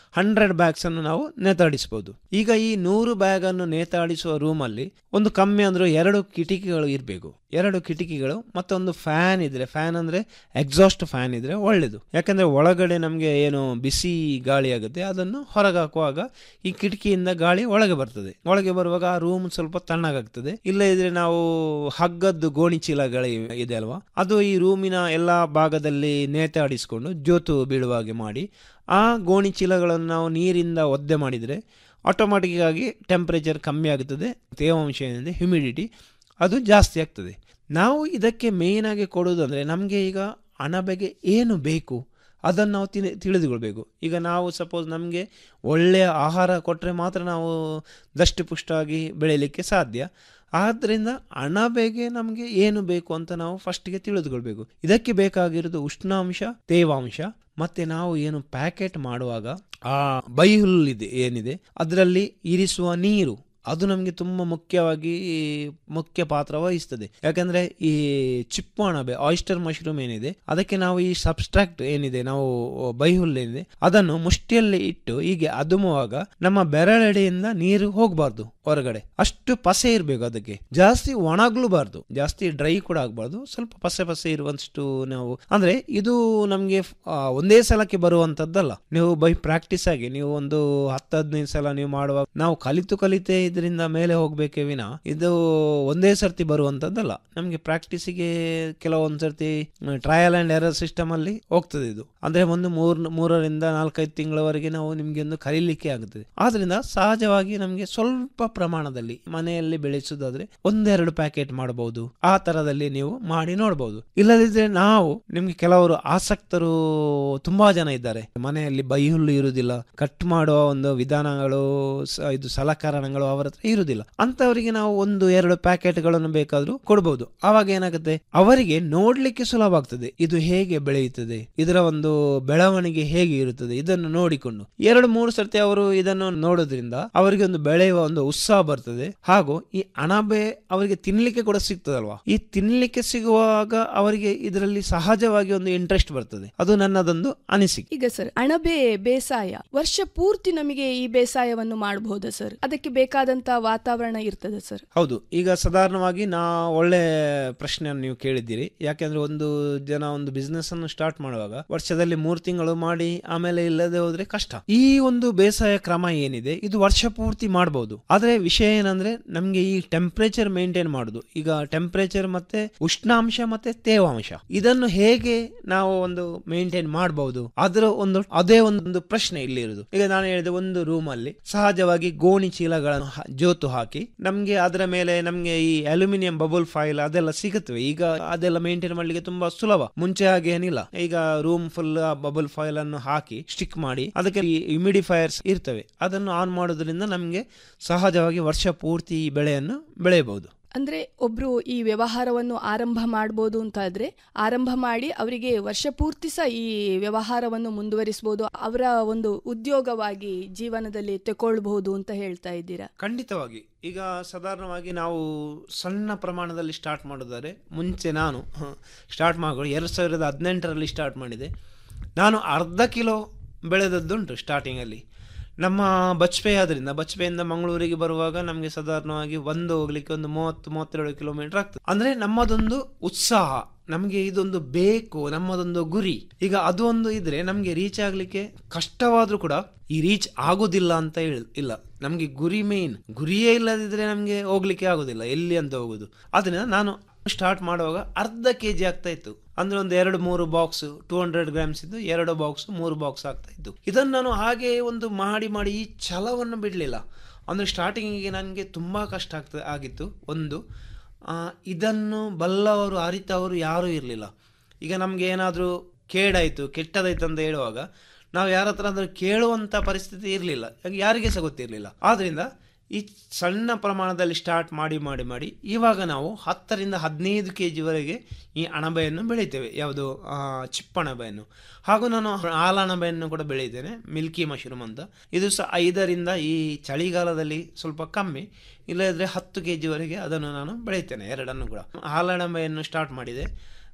[SPEAKER 1] ಹಂಡ್ರೆಡ್ ಬ್ಯಾಗ್ಸ್ ಅನ್ನು ನಾವು ನೇತಾಡಿಸಬಹುದು ಈಗ ಈ ನೂರು ಬ್ಯಾಗ್ ಅನ್ನು ನೇತಾಡಿಸುವ ರೂಮಲ್ಲಿ ಒಂದು ಕಮ್ಮಿ ಅಂದ್ರೂ ಎರಡು ಕಿಟಕಿಗಳು ಇರಬೇಕು ಎರಡು ಕಿಟಕಿಗಳು ಮತ್ತೊಂದು ಫ್ಯಾನ್ ಇದ್ರೆ ಫ್ಯಾನ್ ಅಂದ್ರೆ ಎಕ್ಸಾಸ್ಟ್ ಫ್ಯಾನ್ ಇದ್ರೆ ಒಳ್ಳೇದು ಯಾಕಂದ್ರೆ ಒಳಗಡೆ ನಮಗೆ ಏನು ಬಿಸಿ ಗಾಳಿ ಆಗುತ್ತೆ ಅದನ್ನು ಹೊರಗೆ ಹಾಕುವಾಗ ಈ ಕಿಟಕಿಯಿಂದ ಗಾಳಿ ಒಳಗೆ ಬರ್ತದೆ ಒಳಗೆ ಬರುವಾಗ ಆ ರೂಮ್ ಸ್ವಲ್ಪ ತಣ್ಣಗಾಗ್ತದೆ ಇಲ್ಲ ಇದ್ರೆ ನಾವು ಹಗ್ಗದ್ದು ಗೋಣಿ ಚೀಲಗಳು ಇದೆ ಅಲ್ವಾ ಅದು ಈ ರೂಮಿನ ಎಲ್ಲಾ ಭಾಗದಲ್ಲಿ ನೇತಾಡಿಸ್ಕೊಂಡು ಜೋತು ಬೀಳುವ ಹಾಗೆ ಮಾಡಿ ಆ ಗೋಣಿ ಚೀಲಗಳನ್ನು ನಾವು ನೀರಿಂದ ಒದ್ದೆ ಮಾಡಿದರೆ ಆಟೋಮ್ಯಾಟಿಕ್ ಆಗಿ ಟೆಂಪರೇಚರ್ ಕಮ್ಮಿ ಆಗುತ್ತದೆ ತೇವಾಂಶ ಏನಿದೆ ಹ್ಯುಮಿಡಿಟಿ ಅದು ಜಾಸ್ತಿ ಆಗ್ತದೆ ನಾವು ಇದಕ್ಕೆ ಮೇಯ್ನ್ ಆಗಿ ಕೊಡೋದಂದರೆ ನಮಗೆ ಈಗ ಅಣಬೆಗೆ ಏನು ಬೇಕು ಅದನ್ನು ನಾವು ತಿಳಿ ತಿಳಿದುಕೊಳ್ಬೇಕು ಈಗ ನಾವು ಸಪೋಸ್ ನಮಗೆ ಒಳ್ಳೆಯ ಆಹಾರ ಕೊಟ್ಟರೆ ಮಾತ್ರ ನಾವು ದಷ್ಟಪುಷ್ಟವಾಗಿ ಬೆಳೀಲಿಕ್ಕೆ ಸಾಧ್ಯ ಆದ್ದರಿಂದ ಅಣಬೆಗೆ ನಮಗೆ ಏನು ಬೇಕು ಅಂತ ನಾವು ಫಸ್ಟ್ಗೆ ತಿಳಿದುಕೊಳ್ಬೇಕು ಇದಕ್ಕೆ ಬೇಕಾಗಿರೋದು ಉಷ್ಣಾಂಶ ತೇವಾಂಶ ಮತ್ತೆ ನಾವು ಏನು ಪ್ಯಾಕೆಟ್ ಮಾಡುವಾಗ ಆ ಬೈಹುಲ್ಲಿದೆ ಏನಿದೆ ಅದರಲ್ಲಿ ಇರಿಸುವ ನೀರು ಅದು ನಮಗೆ ತುಂಬ ಮುಖ್ಯವಾಗಿ ಮುಖ್ಯ ಪಾತ್ರ ವಹಿಸ್ತದೆ ಯಾಕಂದ್ರೆ ಈ ಚಿಪ್ಪು ಅಣಬೆ ಆಯಿಸ್ಟರ್ ಮಶ್ರೂಮ್ ಏನಿದೆ ಅದಕ್ಕೆ ನಾವು ಈ ಸಬ್ಸ್ಟ್ರಾಕ್ಟ್ ಏನಿದೆ ನಾವು ಬೈಹುಲ್ ಏನಿದೆ ಅದನ್ನು ಮುಷ್ಟಿಯಲ್ಲಿ ಇಟ್ಟು ಹೀಗೆ ಅದುಮುವಾಗ ನಮ್ಮ ಬೆರಳೆಡೆಯಿಂದ ನೀರು ಹೋಗಬಾರ್ದು ಹೊರಗಡೆ ಅಷ್ಟು ಪಸೆ ಇರಬೇಕು ಅದಕ್ಕೆ ಜಾಸ್ತಿ ಒಣಗ್ಲೂಬಾರ್ದು ಜಾಸ್ತಿ ಡ್ರೈ ಕೂಡ ಆಗಬಾರ್ದು ಸ್ವಲ್ಪ ಪಸೆ ಪಸೆ ಇರುವಷ್ಟು ನಾವು ಅಂದ್ರೆ ಇದು ನಮಗೆ ಒಂದೇ ಸಲಕ್ಕೆ ಬರುವಂತದ್ದಲ್ಲ ನೀವು ಬೈ ಪ್ರಾಕ್ಟೀಸ್ ಆಗಿ ನೀವು ಒಂದು ಹತ್ತು ಹದಿನೈದು ಸಲ ನೀವು ಮಾಡುವಾಗ ನಾವು ಕಲಿತು ಕಲಿತೇ ಇದರಿಂದ ಮೇಲೆ ಹೋಗ್ಬೇಕೇ ವಿನ ಇದು ಒಂದೇ ಸರ್ತಿ ಬರುವಂತದ್ದಲ್ಲ ನಮಗೆ ಪ್ರಾಕ್ಟೀಸಿಗೆ ಕೆಲವೊಂದು ಸರ್ತಿ ಟ್ರಯಲ್ ಅಂಡ್ ಎರರ್ ಸಿಸ್ಟಮ್ ಅಲ್ಲಿ ಹೋಗ್ತದೆ ಇದು ಅಂದ್ರೆ ಒಂದು ಮೂರ್ ಮೂರರಿಂದ ನಾಲ್ಕೈದು ತಿಂಗಳವರೆಗೆ ನಾವು ನಿಮ್ಗೆ ಒಂದು ಕಲೀಲಿಕ್ಕೆ ಆಗುತ್ತದೆ ಆದ್ರಿಂದ ಸಹಜವಾಗಿ ನಮಗೆ ಸ್ವಲ್ಪ ಪ್ರಮಾಣದಲ್ಲಿ ಮನೆಯಲ್ಲಿ ಬೆಳೆಸುವುದಾದ್ರೆ ಒಂದೆರಡು ಪ್ಯಾಕೆಟ್ ಮಾಡಬಹುದು ಆ ತರದಲ್ಲಿ ನೀವು ಮಾಡಿ ನೋಡಬಹುದು ಇಲ್ಲದಿದ್ರೆ ನಾವು ನಿಮ್ಗೆ ಕೆಲವರು ಆಸಕ್ತರು ತುಂಬಾ ಜನ ಇದ್ದಾರೆ ಮನೆಯಲ್ಲಿ ಬೈಹುಲ್ಲು ಇರುವುದಿಲ್ಲ ಕಟ್ ಮಾಡುವ ಒಂದು ವಿಧಾನಗಳು ಇದು ಸಲಕರಣಗಳು ಅವರ ಹತ್ರ ಇರುವುದಿಲ್ಲ ಅಂತವರಿಗೆ ನಾವು ಒಂದು ಎರಡು ಪ್ಯಾಕೆಟ್ಗಳನ್ನು ಬೇಕಾದ್ರೂ ಕೊಡಬಹುದು ಆವಾಗ ಏನಾಗುತ್ತೆ ಅವರಿಗೆ ನೋಡ್ಲಿಕ್ಕೆ ಸುಲಭ ಆಗ್ತದೆ ಇದು ಹೇಗೆ ಬೆಳೆಯುತ್ತದೆ ಇದರ ಒಂದು ಬೆಳವಣಿಗೆ ಹೇಗೆ ಇರುತ್ತದೆ ಇದನ್ನು ನೋಡಿಕೊಂಡು ಎರಡು ಮೂರು ಸರ್ತಿ ಅವರು ಇದನ್ನು ನೋಡೋದ್ರಿಂದ ಅವರಿಗೆ ಒಂದು ಬೆಳೆಯುವ ಒಂದು ಉತ್ಸಾಹ ಬರ್ತದೆ ಹಾಗೂ ಈ ಅಣಬೆ ಅವರಿಗೆ ತಿನ್ಲಿಕ್ಕೆ ಕೂಡ ಸಿಗ್ತದಲ್ವಾ ಈ ತಿನ್ಲಿಕ್ಕೆ ಸಿಗುವಾಗ ಅವರಿಗೆ ಇದರಲ್ಲಿ ಸಹಜವಾಗಿ ಒಂದು ಇಂಟ್ರೆಸ್ಟ್ ಬರ್ತದೆ ಅದು ನನ್ನದೊಂದು ಅನಿಸಿಕೆ
[SPEAKER 2] ಈಗ ಸರ್ ಅಣಬೆ ಬೇಸಾಯ ವರ್ಷ ಪೂರ್ತಿ ನಮಗೆ ಈ ಬೇಸಾಯವನ್ನು ಮಾಡಬಹುದಾ ಸರ್ ಅದಕ್ಕೆ ಬೇಕಾದಂತ ವಾತಾವರಣ ಇರ್ತದೆ ಸರ್
[SPEAKER 1] ಹೌದು ಈಗ ಸಾಧಾರಣವಾಗಿ ನಾ ಒಳ್ಳೆ ಪ್ರಶ್ನೆಯನ್ನು ನೀವು ಕೇಳಿದ್ದೀರಿ ಯಾಕೆಂದ್ರೆ ಒಂದು ಜನ ಒಂದು ಬಿಸ್ನೆಸ್ ಅನ್ನು ಸ್ಟಾರ್ಟ್ ಮಾಡುವಾಗ ವರ್ಷದಲ್ಲಿ ಮೂರು ತಿಂಗಳು ಮಾಡಿ ಆಮೇಲೆ ಇಲ್ಲದೆ ಹೋದ್ರೆ ಕಷ್ಟ ಈ ಒಂದು ಬೇಸಾಯ ಕ್ರಮ ಏನಿದೆ ಇದು ವರ್ಷ ಪೂರ್ತಿ ಮಾಡಬಹುದು ಆದ್ರೆ ವಿಷಯ ಏನಂದ್ರೆ ನಮ್ಗೆ ಈ ಟೆಂಪರೇಚರ್ ಮೇಂಟೈನ್ ಮಾಡುದು ಈಗ ಟೆಂಪರೇಚರ್ ಮತ್ತೆ ಉಷ್ಣಾಂಶ ಮತ್ತೆ ತೇವಾಂಶ ಇದನ್ನು ಹೇಗೆ ನಾವು ಒಂದು ಮೇಂಟೈನ್ ಮಾಡಬಹುದು ಅದರ ಒಂದು ಅದೇ ಒಂದು ಪ್ರಶ್ನೆ ಇಲ್ಲಿ ಇರುದು ಈಗ ನಾನು ಹೇಳಿದೆ ಒಂದು ರೂಮ್ ಅಲ್ಲಿ ಸಹಜವಾಗಿ ಗೋಣಿ ಚೀಲಗಳನ್ನು ಹ- ಜೋತು ಹಾಕಿ ನಮ್ಗೆ ಅದರ ಮೇಲೆ ನಮ್ಗೆ ಈ ಅಲ್ಯೂಮಿನಿಯಂ ಬಬಲ್ ಫೈಲ್ ಅದೆಲ್ಲ ಸಿಗುತ್ತವೆ ಈಗ ಅದೆಲ್ಲ ಮೇಂಟೈನ್ ಮಾಡ್ಲಿಕ್ಕೆ ತುಂಬಾ ಸುಲಭ ಮುಂಚೆ ಹಾಗೆ ಏನಿಲ್ಲ ಈಗ ರೂಮ್ ಫುಲ್ ಬಬಲ್ ಫೈಲ್ ಅನ್ನು ಹಾಕಿ ಸ್ಟಿಕ್ ಮಾಡಿ ಅದಕ್ಕೆ ಇಮಿಡಿಫೈಯರ್ಸ್ ಇರ್ತವೆ ಅದನ್ನು ಆನ್ ಮಾಡೋದ್ರಿಂದ ನಮ್ಗೆ ಸಹಜವಾಗಿ ವರ್ಷ ಪೂರ್ತಿ ಈ ಬೆಳೆಯನ್ನು ಬೆಳೆಯಬಹುದು
[SPEAKER 2] ಅಂದ್ರೆ ಒಬ್ರು ಈ ವ್ಯವಹಾರವನ್ನು ಆರಂಭ ಮಾಡಬಹುದು ಅಂತ ಆದ್ರೆ ಆರಂಭ ಮಾಡಿ ಅವರಿಗೆ ವರ್ಷ ಪೂರ್ತಿ ಸಹ ಈ ವ್ಯವಹಾರವನ್ನು ಮುಂದುವರಿಸಬಹುದು ಅವರ ಒಂದು ಉದ್ಯೋಗವಾಗಿ ಜೀವನದಲ್ಲಿ ತಗೊಳ್ಬಹುದು ಅಂತ ಹೇಳ್ತಾ ಇದ್ದೀರಾ
[SPEAKER 1] ಖಂಡಿತವಾಗಿ ಈಗ ಸಾಧಾರಣವಾಗಿ ನಾವು ಸಣ್ಣ ಪ್ರಮಾಣದಲ್ಲಿ ಸ್ಟಾರ್ಟ್ ಮಾಡೋದಾದ್ರೆ ಮುಂಚೆ ನಾನು ಸ್ಟಾರ್ಟ್ ಮಾಡಿ ಎರಡು ಸಾವಿರದ ಹದಿನೆಂಟರಲ್ಲಿ ಸ್ಟಾರ್ಟ್ ಮಾಡಿದೆ ನಾನು ಅರ್ಧ ಕಿಲೋ ಬೆಳೆದದ್ದುಂಟು ಸ್ಟಾರ್ಟಿಂಗಲ್ಲಿ ನಮ್ಮ ಬಚ್ಪೆ ಆದ್ರಿಂದ ಬಚ್ಪೆಯಿಂದ ಮಂಗಳೂರಿಗೆ ಬರುವಾಗ ನಮಗೆ ಸಾಧಾರಣವಾಗಿ ಒಂದು ಹೋಗ್ಲಿಕ್ಕೆ ಒಂದು ಮೂವತ್ತು ಮೂವತ್ತೆರಡು ಕಿಲೋಮೀಟರ್ ಆಗ್ತದೆ ಅಂದ್ರೆ ನಮ್ಮದೊಂದು ಉತ್ಸಾಹ ನಮಗೆ ಇದೊಂದು ಬೇಕು ನಮ್ಮದೊಂದು ಗುರಿ ಈಗ ಅದು ಒಂದು ಇದ್ರೆ ನಮಗೆ ರೀಚ್ ಆಗ್ಲಿಕ್ಕೆ ಕಷ್ಟವಾದ್ರೂ ಕೂಡ ಈ ರೀಚ್ ಆಗೋದಿಲ್ಲ ಅಂತ ಹೇಳ ಇಲ್ಲ ನಮಗೆ ಗುರಿ ಮೇನ್ ಗುರಿಯೇ ಇಲ್ಲದಿದ್ರೆ ನಮಗೆ ಹೋಗ್ಲಿಕ್ಕೆ ಆಗೋದಿಲ್ಲ ಎಲ್ಲಿ ಅಂತ ಹೋಗುದು ಅದರಿಂದ ನಾನು ಸ್ಟಾರ್ಟ್ ಮಾಡುವಾಗ ಅರ್ಧ ಕೆ ಜಿ ಆಗ್ತಾ ಇತ್ತು ಅಂದ್ರೆ ಒಂದು ಎರಡು ಮೂರು ಬಾಕ್ಸ್ ಟೂ ಹಂಡ್ರೆಡ್ ಗ್ರಾಮ್ಸ್ ಇದ್ದು ಎರಡು ಬಾಕ್ಸ್ ಮೂರು ಬಾಕ್ಸ್ ಆಗ್ತಾ ಇತ್ತು ಇದನ್ನು ನಾನು ಹಾಗೆ ಒಂದು ಮಾಡಿ ಮಾಡಿ ಈ ಛಲವನ್ನು ಬಿಡಲಿಲ್ಲ ಅಂದ್ರೆ ಸ್ಟಾರ್ಟಿಂಗಿಗೆ ನನಗೆ ತುಂಬಾ ಕಷ್ಟ ಆಗ್ತಾ ಆಗಿತ್ತು ಒಂದು ಆ, ಇದನ್ನು ಬಲ್ಲವರು ಅರಿತವರು ಯಾರೂ ಇರಲಿಲ್ಲ ಈಗ ನಮಗೆ ಏನಾದರೂ ಕೇಡಾಯಿತು ಕೆಟ್ಟದಾಯ್ತು ಅಂತ ಹೇಳುವಾಗ ನಾವು ಯಾರ ಹತ್ರ ಅಂದ್ರೆ ಕೇಳುವಂಥ ಪರಿಸ್ಥಿತಿ ಇರಲಿಲ್ಲ ಯಾರಿಗೆ ಸಹ ಗೊತ್ತಿರಲಿಲ್ಲ ಆದ್ರಿಂದ ಈ ಸಣ್ಣ ಪ್ರಮಾಣದಲ್ಲಿ ಸ್ಟಾರ್ಟ್ ಮಾಡಿ ಮಾಡಿ ಮಾಡಿ ಇವಾಗ ನಾವು ಹತ್ತರಿಂದ ಹದಿನೈದು ಕೆ ಜಿವರೆಗೆ ಈ ಅಣಬೆಯನ್ನು ಬೆಳಿತೇವೆ ಯಾವುದು ಆ, ಚಿಪ್ಪಣಬೆಯನ್ನು ಹಾಗೂ ನಾನು ಹಾಲಣಬೆಯನ್ನು ಕೂಡ ಬೆಳೆಯುತ್ತೇನೆ ಮಿಲ್ಕಿ ಮಶ್ರೂಮ್ ಅಂತ ಇದು ಸಹ ಐದರಿಂದ ಈ ಚಳಿಗಾಲದಲ್ಲಿ ಸ್ವಲ್ಪ ಕಮ್ಮಿ ಇಲ್ಲದಿದ್ರೆ ಹತ್ತು ಕೆ ಜಿವರೆಗೆ ಅದನ್ನು ನಾನು ಬೆಳೆಯುತ್ತೇನೆ ಎರಡನ್ನು ಕೂಡ ಹಾಲಣಬೆಯನ್ನು ಸ್ಟಾರ್ಟ್ ಮಾಡಿದೆ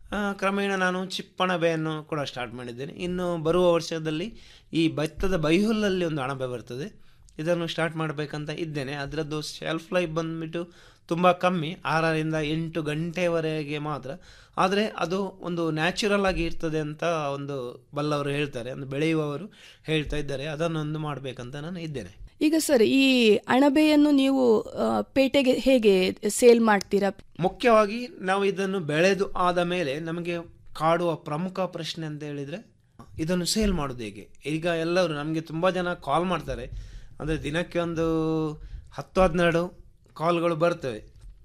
[SPEAKER 1] ಆ, ಕ್ರಮೇಣ ನಾನು ಚಿಪ್ಪಣಬೆಯನ್ನು ಕೂಡ ಸ್ಟಾರ್ಟ್ ಮಾಡಿದ್ದೇನೆ ಇನ್ನು ಬರುವ ವರ್ಷದಲ್ಲಿ ಈ ಭತ್ತದ ಬೈಹುಲ್ಲಲ್ಲಿ ಒಂದು ಅಣಬೆ ಬರ್ತದೆ ಇದನ್ನು ಸ್ಟಾರ್ಟ್ ಮಾಡಬೇಕಂತ ಇದ್ದೇನೆ ಅದರದ್ದು ಶೆಲ್ಫ್ ಲೈಫ್ ಬಂದ್ಬಿಟ್ಟು ತುಂಬ ಕಮ್ಮಿ ಆರರಿಂದ ಎಂಟು ಗಂಟೆವರೆಗೆ ಮಾತ್ರ ಆದರೆ ಅದು ಒಂದು ನ್ಯಾಚುರಲ್ ಆಗಿ ಇರ್ತದೆ ಅಂತ ಒಂದು ಬಲ್ಲವರು ಹೇಳ್ತಾರೆ ಒಂದು ಬೆಳೆಯುವವರು ಹೇಳ್ತಾ ಇದ್ದಾರೆ ಅದನ್ನೊಂದು ಮಾಡಬೇಕಂತ ನಾನು ಇದ್ದೇನೆ
[SPEAKER 2] ಈಗ ಸರ್ ಈ ಅಣಬೆಯನ್ನು ನೀವು ಆ, ಪೇಟೆಗೆ ಹೇಗೆ ಸೇಲ್ ಮಾಡ್ತೀರಾ
[SPEAKER 1] ಮುಖ್ಯವಾಗಿ ನಾವು ಇದನ್ನು ಬೆಳೆದು ಆದ ಮೇಲೆ ನಮಗೆ ಕಾಡುವ ಪ್ರಮುಖ ಪ್ರಶ್ನೆ ಅಂತ ಹೇಳಿದರೆ ಇದನ್ನು ಸೇಲ್ ಮಾಡೋದು ಹೇಗೆ ಈಗ ಎಲ್ಲರೂ ನಮಗೆ ತುಂಬ ಜನ ಕಾಲ್ ಮಾಡ್ತಾರೆ ಅಂದರೆ ದಿನಕ್ಕೆ ಒಂದು ಹತ್ತು ಹದಿನೆರಡು ಕಾಲ್ಗಳು ಬರ್ತವೆ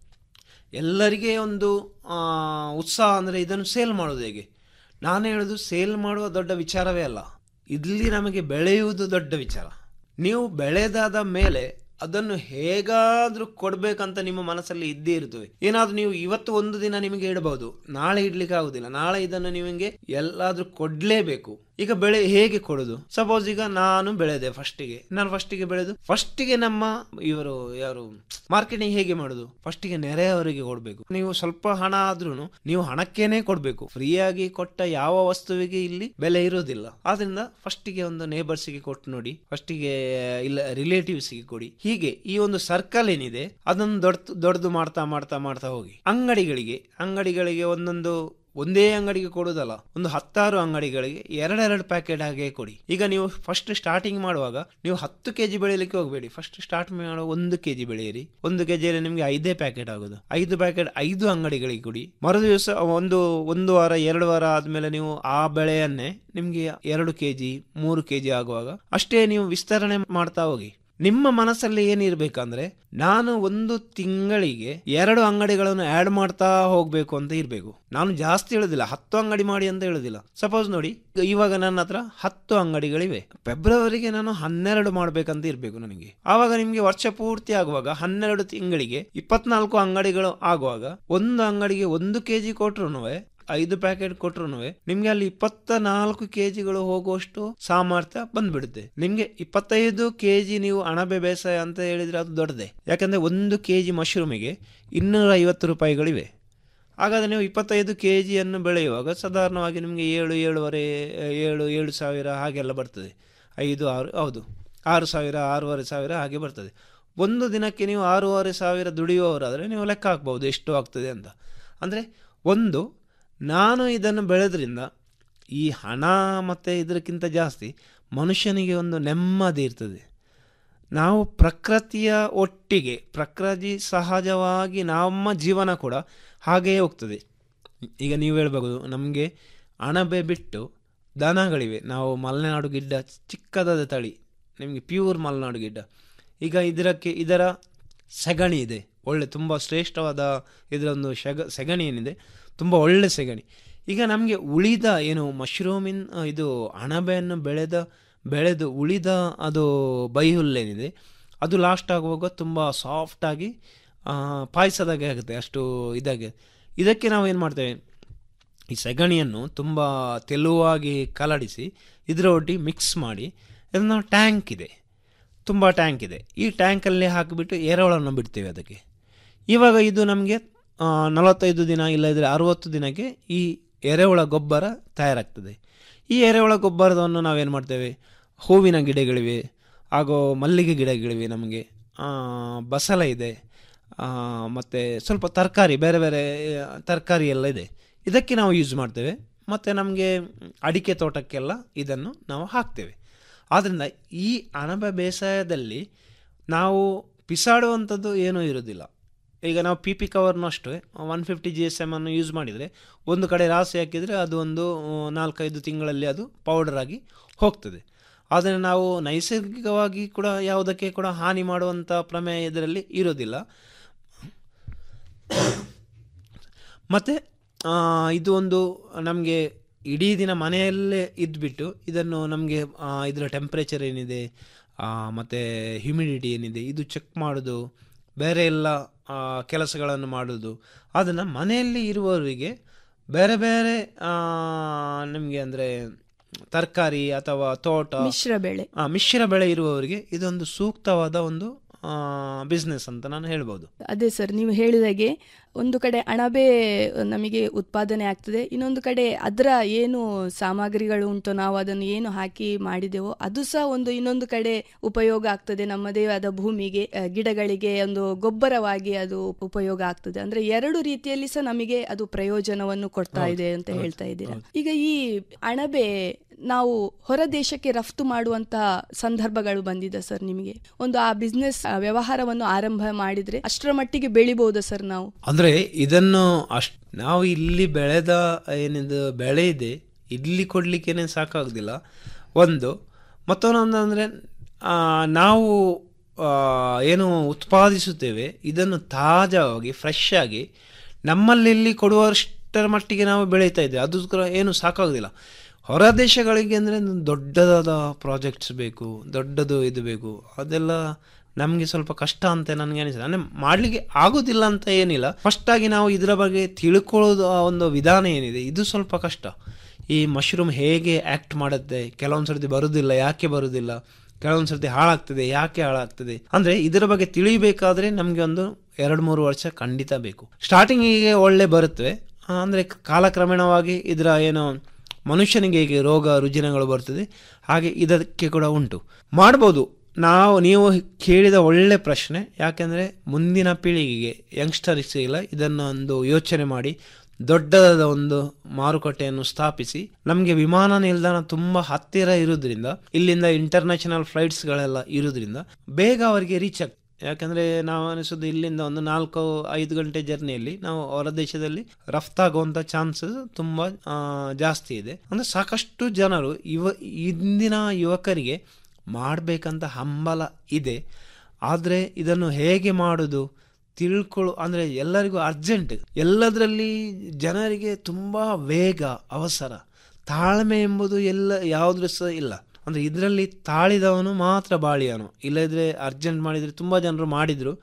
[SPEAKER 1] ಎಲ್ಲರಿಗೆ ಒಂದು ಆ, ಉತ್ಸಾಹ ಅಂದರೆ ಇದನ್ನು ಸೇಲ್ ಮಾಡೋದು ಹೇಗೆ ನಾನು ಹೇಳೋದು ಸೇಲ್ ಮಾಡುವ ದೊಡ್ಡ ವಿಚಾರವೇ ಅಲ್ಲ ಇಲ್ಲಿ ನಮಗೆ ಬೆಳೆಯುವುದು ದೊಡ್ಡ ವಿಚಾರ ನೀವು ಬೆಳೆದಾದ ಮೇಲೆ ಅದನ್ನು ಹೇಗಾದ್ರೂ ಕೊಡ್ಬೇಕಂತ ನಿಮ್ಮ ಮನಸ್ಸಲ್ಲಿ ಇದ್ದೇ ಇರ್ತದೆ ಏನಾದ್ರೂ ನೀವು ಇವತ್ತು ಒಂದು ದಿನ ನಿಮಗೆ ಇಡಬಹುದು ನಾಳೆ ಇಡ್ಲಿಕ್ಕೆ ಆಗುದಿಲ್ಲ ನಾಳೆ ಇದನ್ನು ನಿಮಗೆ ಎಲ್ಲಾದ್ರೂ ಕೊಡ್ಲೇಬೇಕು ಈಗ ಬೆಳೆ ಹೇಗೆ ಕೊಡುದು ಸಪೋಸ್ ಈಗ ನಾನು ಬೆಳೆದೆ ಫಸ್ಟಿಗೆ ನಾನು ಫಸ್ಟಿಗೆ ಬೆಳೆದು ಫಸ್ಟಿಗೆ ನಮ್ಮ ಇವರು ಯಾರು ಮಾರ್ಕೆಟಿಂಗ್ ಹೇಗೆ ಮಾಡುದು ಫಸ್ಟಿಗೆ ನೆರೆಯವರಿಗೆ ಕೊಡಬೇಕು ನೀವು ಸ್ವಲ್ಪ ಹಣ ಆದ್ರೂ ನೀವು ಹಣಕ್ಕೇನೆ ಕೊಡಬೇಕು ಫ್ರೀಯಾಗಿ ಕೊಟ್ಟ ಯಾವ ವಸ್ತುವಿಗೆ ಇಲ್ಲಿ ಬೆಲೆ ಇರೋದಿಲ್ಲ ಆದ್ರಿಂದ ಫಸ್ಟಿಗೆ ಒಂದು ನೇಬರ್ಸ್ಗೆ ಕೊಟ್ಟು ನೋಡಿ ಫಸ್ಟಿಗೆ ಇಲ್ಲ ರಿಲೇಟಿವ್ಸ್ಗೆ ಕೊಡಿ ಹೀಗೆ ಈ ಒಂದು ಸರ್ಕಲ್ ಏನಿದೆ ಅದನ್ನು ದೊಡ್ಡ ದೊಡ್ಡದು ಮಾಡ್ತಾ ಮಾಡ್ತಾ ಮಾಡ್ತಾ ಹೋಗಿ ಅಂಗಡಿಗಳಿಗೆ ಅಂಗಡಿಗಳಿಗೆ ಒಂದೊಂದು ಒಂದೇ ಅಂಗಡಿಗೆ ಕೊಡೋದಲ್ಲ ಒಂದು ಹತ್ತಾರು ಅಂಗಡಿಗಳಿಗೆ ಎರಡೆರಡು ಪ್ಯಾಕೆಟ್ ಹಾಗೆ ಕೊಡಿ ಈಗ ನೀವು ಫಸ್ಟ್ ಸ್ಟಾರ್ಟಿಂಗ್ ಮಾಡುವಾಗ ನೀವು ಹತ್ತು ಕೆಜಿ ಬೆಳೆಯಲಿಕ್ಕೆ ಹೋಗಬೇಡಿ ಫಸ್ಟ್ ಸ್ಟಾರ್ಟ್ ಮಾಡೋ ಒಂದು ಕೆಜಿ ಬೆಳೆಯಿರಿ ಒಂದು ಕೆಜಿಯಲ್ಲಿ ನಿಮಗೆ ಐದೇ ಪ್ಯಾಕೆಟ್ ಆಗೋದು ಐದು ಪ್ಯಾಕೆಟ್ ಐದು ಅಂಗಡಿಗಳಿಗೆ ಕೊಡಿ ಮರು ದಿವಸ ಒಂದು ಒಂದು ವಾರ ಎರಡು ವಾರ ಆದ್ಮೇಲೆ ನೀವು ಆ ಬೆಳೆಯನ್ನೇ ನಿಮ್ಗೆ ಎರಡು ಕೆಜಿ ಮೂರು ಕೆಜಿ ಆಗುವಾಗ ಅಷ್ಟೇ ನೀವು ವಿಸ್ತರಣೆ ಮಾಡ್ತಾ ಹೋಗಿ ನಿಮ್ಮ ಮನಸ್ಸಲ್ಲಿ ಏನಿರ್ಬೇಕಂದ್ರೆ ನಾನು ಒಂದು ತಿಂಗಳಿಗೆ ಎರಡು ಅಂಗಡಿಗಳನ್ನು ಆಡ್ ಮಾಡ್ತಾ ಹೋಗ್ಬೇಕು ಅಂತ ಇರಬೇಕು ನಾನು ಜಾಸ್ತಿ ಹೇಳುದಿಲ್ಲ ಹತ್ತು ಅಂಗಡಿ ಮಾಡಿ ಅಂತ ಹೇಳುದಿಲ್ಲ ಸಪೋಸ್ ನೋಡಿ ಇವಾಗ ನನ್ನ ಹತ್ರ ಹತ್ತು ಅಂಗಡಿಗಳಿವೆ ಫೆಬ್ರವರಿಗೆ ನಾನು ಹನ್ನೆರಡು ಮಾಡ್ಬೇಕಂತ ಇರಬೇಕು ನನಗೆ ಆವಾಗ ನಿಮ್ಗೆ ವರ್ಷ ಪೂರ್ತಿ ಆಗುವಾಗ ಹನ್ನೆರಡು ತಿಂಗಳಿಗೆ ಇಪ್ಪತ್ನಾಲ್ಕು ಅಂಗಡಿಗಳು ಆಗುವಾಗ ಒಂದು ಅಂಗಡಿಗೆ ಒಂದು ಕೆಜಿ ಕೊಟ್ರು ಐದು ಪ್ಯಾಕೆಟ್ ಕೊಟ್ರು ನಿಮ್ಗೆ ಅಲ್ಲಿ ಇಪ್ಪತ್ತ ನಾಲ್ಕು ಕೆಜಿಗಳು ಹೋಗುವಷ್ಟು ಸಾಮರ್ಥ್ಯ ಬಂದ್ಬಿಡುತ್ತೆ ನಿಮ್ಗೆ ಇಪ್ಪತ್ತೈದು ಕೆಜಿ ನೀವು ಅಣಬೆ ಬೇಸಾಯ ಅಂತ ಹೇಳಿದ್ರೆ ಅದು ದೊಡ್ಡದೆ ಯಾಕಂದ್ರೆ ಒಂದು ಕೆಜಿ ಮಶ್ರೂಮಿಗೆ ಇನ್ನೂರ ಐವತ್ತು ರೂಪಾಯಿಗಳಿವೆ ಹಾಗಾದ್ರೆ ನೀವು ಇಪ್ಪತ್ತೈದು ಕೆ ಜಿಯನ್ನು ಬೆಳೆಯುವಾಗ ಸಾಧಾರಣವಾಗಿ ನಿಮಗೆ ಏಳು ಏಳುವರೆ ಏಳು ಏಳು ಸಾವಿರ ಹಾಗೆಲ್ಲ ಬರ್ತದೆ ಐದು ಆರು ಹೌದು ಆರು ಸಾವಿರ ಆರೂವರೆ ಸಾವಿರ ಹಾಗೆ ಬರ್ತದೆ ಒಂದು ದಿನಕ್ಕೆ ನೀವು ಆರೂವರೆ ಸಾವಿರ ದುಡಿಯುವವರಾದರೆ ನೀವು ಲೆಕ್ಕ ಹಾಕ್ಬೋದು ಎಷ್ಟು ಆಗ್ತದೆ ಅಂತ ಅಂದರೆ ಒಂದು ನಾನು ಇದನ್ನು ಬೆಳೆದ್ರಿಂದ ಈ ಹಣ ಮತ್ತು ಇದಕ್ಕಿಂತ ಜಾಸ್ತಿ ಮನುಷ್ಯನಿಗೆ ಒಂದು ನೆಮ್ಮದಿ ಇರ್ತದೆ ನಾವು ಪ್ರಕೃತಿಯ ಒಟ್ಟಿಗೆ ಪ್ರಕೃತಿ ಸಹಜವಾಗಿ ನಮ್ಮ ಜೀವನ ಕೂಡ ಹಾಗೆಯೇ ಹೋಗ್ತದೆ ಈಗ ನೀವು ಹೇಳ್ಬೋದು ನಮಗೆ ಅಣಬೆ ಬಿಟ್ಟು ದನಗಳಿವೆ ನಾವು ಮಲೆನಾಡು ಗಿಡ್ಡ ಚಿಕ್ಕದಾದ ತಳಿ ನಿಮಗೆ ಪ್ಯೂರ್ ಮಲೆನಾಡು ಗಿಡ್ಡ ಈಗ ಇದರಕ್ಕೆ ಇದರ ಸಗಣಿ ಇದೆ ಒಳ್ಳೆ ತುಂಬ ಶ್ರೇಷ್ಠವಾದ ಇದರೊಂದು ಶಗ ಸಗಣಿ ಏನಿದೆ ತುಂಬ ಒಳ್ಳೆ ಸಗಣಿ ಈಗ ನಮಗೆ ಉಳಿದ ಏನು ಮಶ್ರೂಮಿನ್ ಇದು ಅಣಬೆಯನ್ನು ಬೆಳೆದ ಬೆಳೆದು ಉಳಿದ ಅದು ಬೈಹುಲ್ಲೇನಿದೆ ಅದು ಲಾಸ್ಟ್ ಆಗುವಾಗ ತುಂಬ ಸಾಫ್ಟಾಗಿ ಪಾಯಸದಾಗೆ ಆಗುತ್ತೆ ಅಷ್ಟು ಇದಾಗೆ ಇದಕ್ಕೆ ನಾವು ಏನು ಮಾಡ್ತೇವೆ ಈ ಸಗಣಿಯನ್ನು ತುಂಬ ತೆಳುವಾಗಿ ಕಲಡಿಸಿ ಇದರ ಒಟ್ಟಿಗೆ ಮಿಕ್ಸ್ ಮಾಡಿ ಇದನ್ನು ಟ್ಯಾಂಕ್ ಇದೆ ತುಂಬ ಟ್ಯಾಂಕ್ ಇದೆ ಈ ಟ್ಯಾಂಕಲ್ಲಿ ಹಾಕಿಬಿಟ್ಟು ಎರೆಹುಳನ್ನು ಬಿಡ್ತೇವೆ ಅದಕ್ಕೆ ಇವಾಗ ಇದು ನಮಗೆ ನಲವತ್ತೈದು ದಿನ ಇಲ್ಲದಿದ್ದರೆ ಅರುವತ್ತು ದಿನಕ್ಕೆ ಈ ಎರೆಹುಳ ಗೊಬ್ಬರ ತಯಾರಾಗ್ತದೆ ಈ ಎರೆಹುಳ ಗೊಬ್ಬರವನ್ನು ನಾವೇನು ಮಾಡ್ತೇವೆ ಹೂವಿನ ಗಿಡಗಳಿವೆ ಹಾಗೂ ಮಲ್ಲಿಗೆ ಗಿಡಗಳಿವೆ ನಮಗೆ ಬಸಳೆ ಇದೆ ಮತ್ತು ಸ್ವಲ್ಪ ತರಕಾರಿ ಬೇರೆ ಬೇರೆ ತರಕಾರಿ ಎಲ್ಲ ಇದೆ ಇದಕ್ಕೆ ನಾವು ಯೂಸ್ ಮಾಡ್ತೇವೆ ಮತ್ತು ನಮಗೆ ಅಡಿಕೆ ತೋಟಕ್ಕೆಲ್ಲ ಇದನ್ನು ನಾವು ಹಾಕ್ತೇವೆ ಆದ್ದರಿಂದ ಈ ಅಣಬೆ ಬೇಸಾಯದಲ್ಲಿ ನಾವು ಪಿಸಾಡುವಂಥದ್ದು ಏನೂ ಇರೋದಿಲ್ಲ ಈಗ ನಾವು ಪಿ ಪಿ ಕವರ್ನು ಅಷ್ಟೇ one fifty G S M ಅನ್ನು ಯೂಸ್ ಮಾಡಿದರೆ ಒಂದು ಕಡೆ ರಾಸಿ ಹಾಕಿದರೆ ಅದು ಒಂದು ನಾಲ್ಕೈದು ತಿಂಗಳಲ್ಲಿ ಅದು ಪೌಡರ್ ಆಗಿ ಹೋಗ್ತದೆ ಆದರೆ ನಾವು ನೈಸರ್ಗಿಕವಾಗಿ ಕೂಡ ಯಾವುದಕ್ಕೆ ಕೂಡ ಹಾನಿ ಮಾಡುವಂಥ ಪ್ರಮೇಯ ಇದರಲ್ಲಿ ಇರೋದಿಲ್ಲ ಮತ್ತು ಇದು ಒಂದು ನಮಗೆ ಇಡೀ ದಿನ ಮನೆಯಲ್ಲೇ ಇದ್ಬಿಟ್ಟು ಇದನ್ನು ನಮಗೆ ಇದರ ಟೆಂಪ್ರೇಚರ್ ಏನಿದೆ ಮತ್ತು ಹ್ಯುಮಿಡಿಟಿ ಏನಿದೆ ಇದು ಚೆಕ್ ಮಾಡೋದು ಬೇರೆ ಎಲ್ಲ ಕೆಲಸಗಳನ್ನು ಮಾಡೋದು ಅದನ್ನು ಮನೆಯಲ್ಲಿ ಇರುವವರಿಗೆ ಬೇರೆ ಬೇರೆ ನಿಮಗೆ ಅಂದರೆ ತರಕಾರಿ ಅಥವಾ ತೋಟ
[SPEAKER 2] ಮಿಶ್ರ ಬೆಳೆ
[SPEAKER 1] ಮಿಶ್ರ ಬೆಳೆ ಇರುವವರಿಗೆ ಇದೊಂದು ಸೂಕ್ತವಾದ ಒಂದು ಬಿಸ್ನೆಸ್ ಅಂತ ನಾನು ಹೇಳ್ಬೋದು
[SPEAKER 2] ಅದೇ ಸರ್ ನೀವು ಹೇಳಿದಾಗೆ ಒಂದು ಕಡೆ ಅಣಬೆ ನಮಗೆ ಉತ್ಪಾದನೆ ಆಗ್ತದೆ ಇನ್ನೊಂದು ಕಡೆ ಅದರ ಏನು ಸಾಮಗ್ರಿಗಳು ಉಂಟು ನಾವು ಅದನ್ನು ಏನು ಹಾಕಿ ಮಾಡಿದೆವೋ ಅದು ಸಹ ಒಂದು ಇನ್ನೊಂದು ಕಡೆ ಉಪಯೋಗ ಆಗ್ತದೆ ನಮ್ಮದೇ ಆದ ಭೂಮಿಗೆ ಆ, ಗಿಡಗಳಿಗೆ ಒಂದು ಗೊಬ್ಬರವಾಗಿ ಅದು ಉಪಯೋಗ ಆಗ್ತದೆ ಅಂದ್ರೆ ಎರಡು ರೀತಿಯಲ್ಲಿ ಸಹ ನಮಗೆ ಅದು ಪ್ರಯೋಜನವನ್ನು ಕೊಡ್ತಾ ಇದೆ ಅಂತ ಹೇಳ್ತಾ ಇದ್ದೀರಾ ಈಗ ಈ ಅಣಬೆ ನಾವು ಹೊರ ದೇಶಕ್ಕೆ ರಫ್ತು ಮಾಡುವಂತಹ ಸಂದರ್ಭಗಳು ಬಂದಿದೆ ಸರ್ ನಿಮಗೆ ಒಂದು ಆ ಬಿಸ್ನೆಸ್ ವ್ಯವಹಾರವನ್ನು ಆರಂಭ ಮಾಡಿದ್ರೆ ಅಷ್ಟರ ಮಟ್ಟಿಗೆ ಬೆಳಿಬಹುದಾ ಸರ್ ನಾವು
[SPEAKER 1] ಅಂದ್ರೆ ಇದನ್ನು ಅಷ್ಟ್ ನಾವು ಇಲ್ಲಿ ಬೆಳೆದ ಏನಿದು ಬೆಳೆ ಇದೆ ಇಲ್ಲಿ ಕೊಡ್ಲಿಕ್ಕೇನೆ ಸಾಕಾಗುದಿಲ್ಲ ಒಂದು ಮತ್ತೊಂದು ಅಂದ್ರೆ ಆ, ನಾವು ಆ, ಏನು ಉತ್ಪಾದಿಸುತ್ತೇವೆ ಇದನ್ನು ತಾಜಾವಾಗಿ ಫ್ರೆಶ್ ಆಗಿ ನಮ್ಮಲ್ಲಿ ಕೊಡುವಷ್ಟರ ಮಟ್ಟಿಗೆ ನಾವು ಬೆಳೀತಾ ಇದ್ದೇವೆ ಅದಕ್ಕೋಸ್ಕರ ಏನು ಸಾಕಾಗೋದಿಲ್ಲ ಹೊರ ದೇಶಗಳಿಗೆ ಅಂದರೆ ದೊಡ್ಡದಾದ ಪ್ರಾಜೆಕ್ಟ್ಸ್ ಬೇಕು ದೊಡ್ಡದು ಇದು ಬೇಕು ಅದೆಲ್ಲ ನಮಗೆ ಸ್ವಲ್ಪ ಕಷ್ಟ ಅಂತ ನನಗೆ ಅನಿಸ್ತದೆ ಅಂದರೆ ಮಾಡಲಿಕ್ಕೆ ಆಗೋದಿಲ್ಲ ಅಂತ ಏನಿಲ್ಲ ಫಸ್ಟಾಗಿ ನಾವು ಇದರ ಬಗ್ಗೆ ತಿಳ್ಕೊಳ್ಳೋದು ಆ ಒಂದು ವಿಧಾನ ಏನಿದೆ ಇದು ಸ್ವಲ್ಪ ಕಷ್ಟ ಈ ಮಶ್ರೂಮ್ ಹೇಗೆ ಆ್ಯಕ್ಟ್ ಮಾಡುತ್ತೆ ಕೆಲವೊಂದು ಸರ್ತಿ ಬರುವುದಿಲ್ಲ ಯಾಕೆ ಬರುವುದಿಲ್ಲ ಕೆಲವೊಂದು ಸರ್ತಿ ಹಾಳಾಗ್ತದೆ ಯಾಕೆ ಹಾಳಾಗ್ತದೆ ಅಂದರೆ ಇದರ ಬಗ್ಗೆ ತಿಳಿಬೇಕಾದ್ರೆ ನಮಗೆ ಒಂದು ಎರಡು ಮೂರು ವರ್ಷ ಖಂಡಿತ ಬೇಕು ಸ್ಟಾರ್ಟಿಂಗಿಗೆ ಒಳ್ಳೆ ಬರುತ್ತವೆ ಅಂದರೆ ಕಾಲಕ್ರಮೇಣವಾಗಿ ಇದರ ಏನು ಮನುಷ್ಯನಿಗೆ ಹೇಗೆ ರೋಗ ರುಜಿನಗಳು ಬರ್ತದೆ ಹಾಗೆ ಇದಕ್ಕೆ ಕೂಡ ಉಂಟು ಮಾಡ್ಬೋದು ನಾವು ನೀವು ಕೇಳಿದ ಒಳ್ಳೆ ಪ್ರಶ್ನೆ ಯಾಕೆಂದರೆ ಮುಂದಿನ ಪೀಳಿಗೆಗೆ ಯಂಗ್ಸ್ಟರ್ಸ್ಗೆಲ್ಲ ಇದನ್ನು ಒಂದು ಯೋಚನೆ ಮಾಡಿ ದೊಡ್ಡದಾದ ಒಂದು ಮಾರುಕಟ್ಟೆಯನ್ನು ಸ್ಥಾಪಿಸಿ ನಮಗೆ ವಿಮಾನ ನಿಲ್ದಾಣ ತುಂಬ ಹತ್ತಿರ ಇರೋದ್ರಿಂದ ಇಲ್ಲಿಂದ ಇಂಟರ್ನ್ಯಾಷನಲ್ ಫ್ಲೈಟ್ಸ್ಗಳೆಲ್ಲ ಇರೋದ್ರಿಂದ ಬೇಗ ಅವರಿಗೆ ರೀಚ್ ಆಗ್ತದೆ ಯಾಕಂದರೆ ನಾವು ಅನಿಸೋದು ಇಲ್ಲಿಂದ ಒಂದು ನಾಲ್ಕು ಐದು ಗಂಟೆ ಜರ್ನಿಯಲ್ಲಿ ನಾವು ಹೊರ ದೇಶದಲ್ಲಿ ರಫ್ತಾಗುವಂಥ ಚಾನ್ಸಸ್ ತುಂಬ ಆ, ಜಾಸ್ತಿ ಇದೆ ಅಂದರೆ ಸಾಕಷ್ಟು ಜನರು ಇವ ಇಂದಿನ ಯುವಕರಿಗೆ ಮಾಡಬೇಕಂತ ಹಂಬಲ ಇದೆ ಆದರೆ ಇದನ್ನು ಹೇಗೆ ಮಾಡೋದು ತಿಳ್ಕೊಳ್ಳು ಅಂದರೆ ಎಲ್ಲರಿಗೂ ಅರ್ಜೆಂಟ್ ಎಲ್ಲದರಲ್ಲಿ ಜನರಿಗೆ ತುಂಬ ವೇಗ ಅವಸರ ತಾಳ್ಮೆ ಎಂಬುದು ಎಲ್ಲ ಯಾವುದ್ರ ಸಹ ಇಲ್ಲ ಅಂದರೆ ಇದರಲ್ಲಿ ತಾಳಿದವನು ಮಾತ್ರ ಬಾಳಿಯವನು ಇಲ್ಲದ್ರೆ ಅರ್ಜೆಂಟ್ ಮಾಡಿದರೆ ತುಂಬ ಜನರು ಮಾಡಿದರು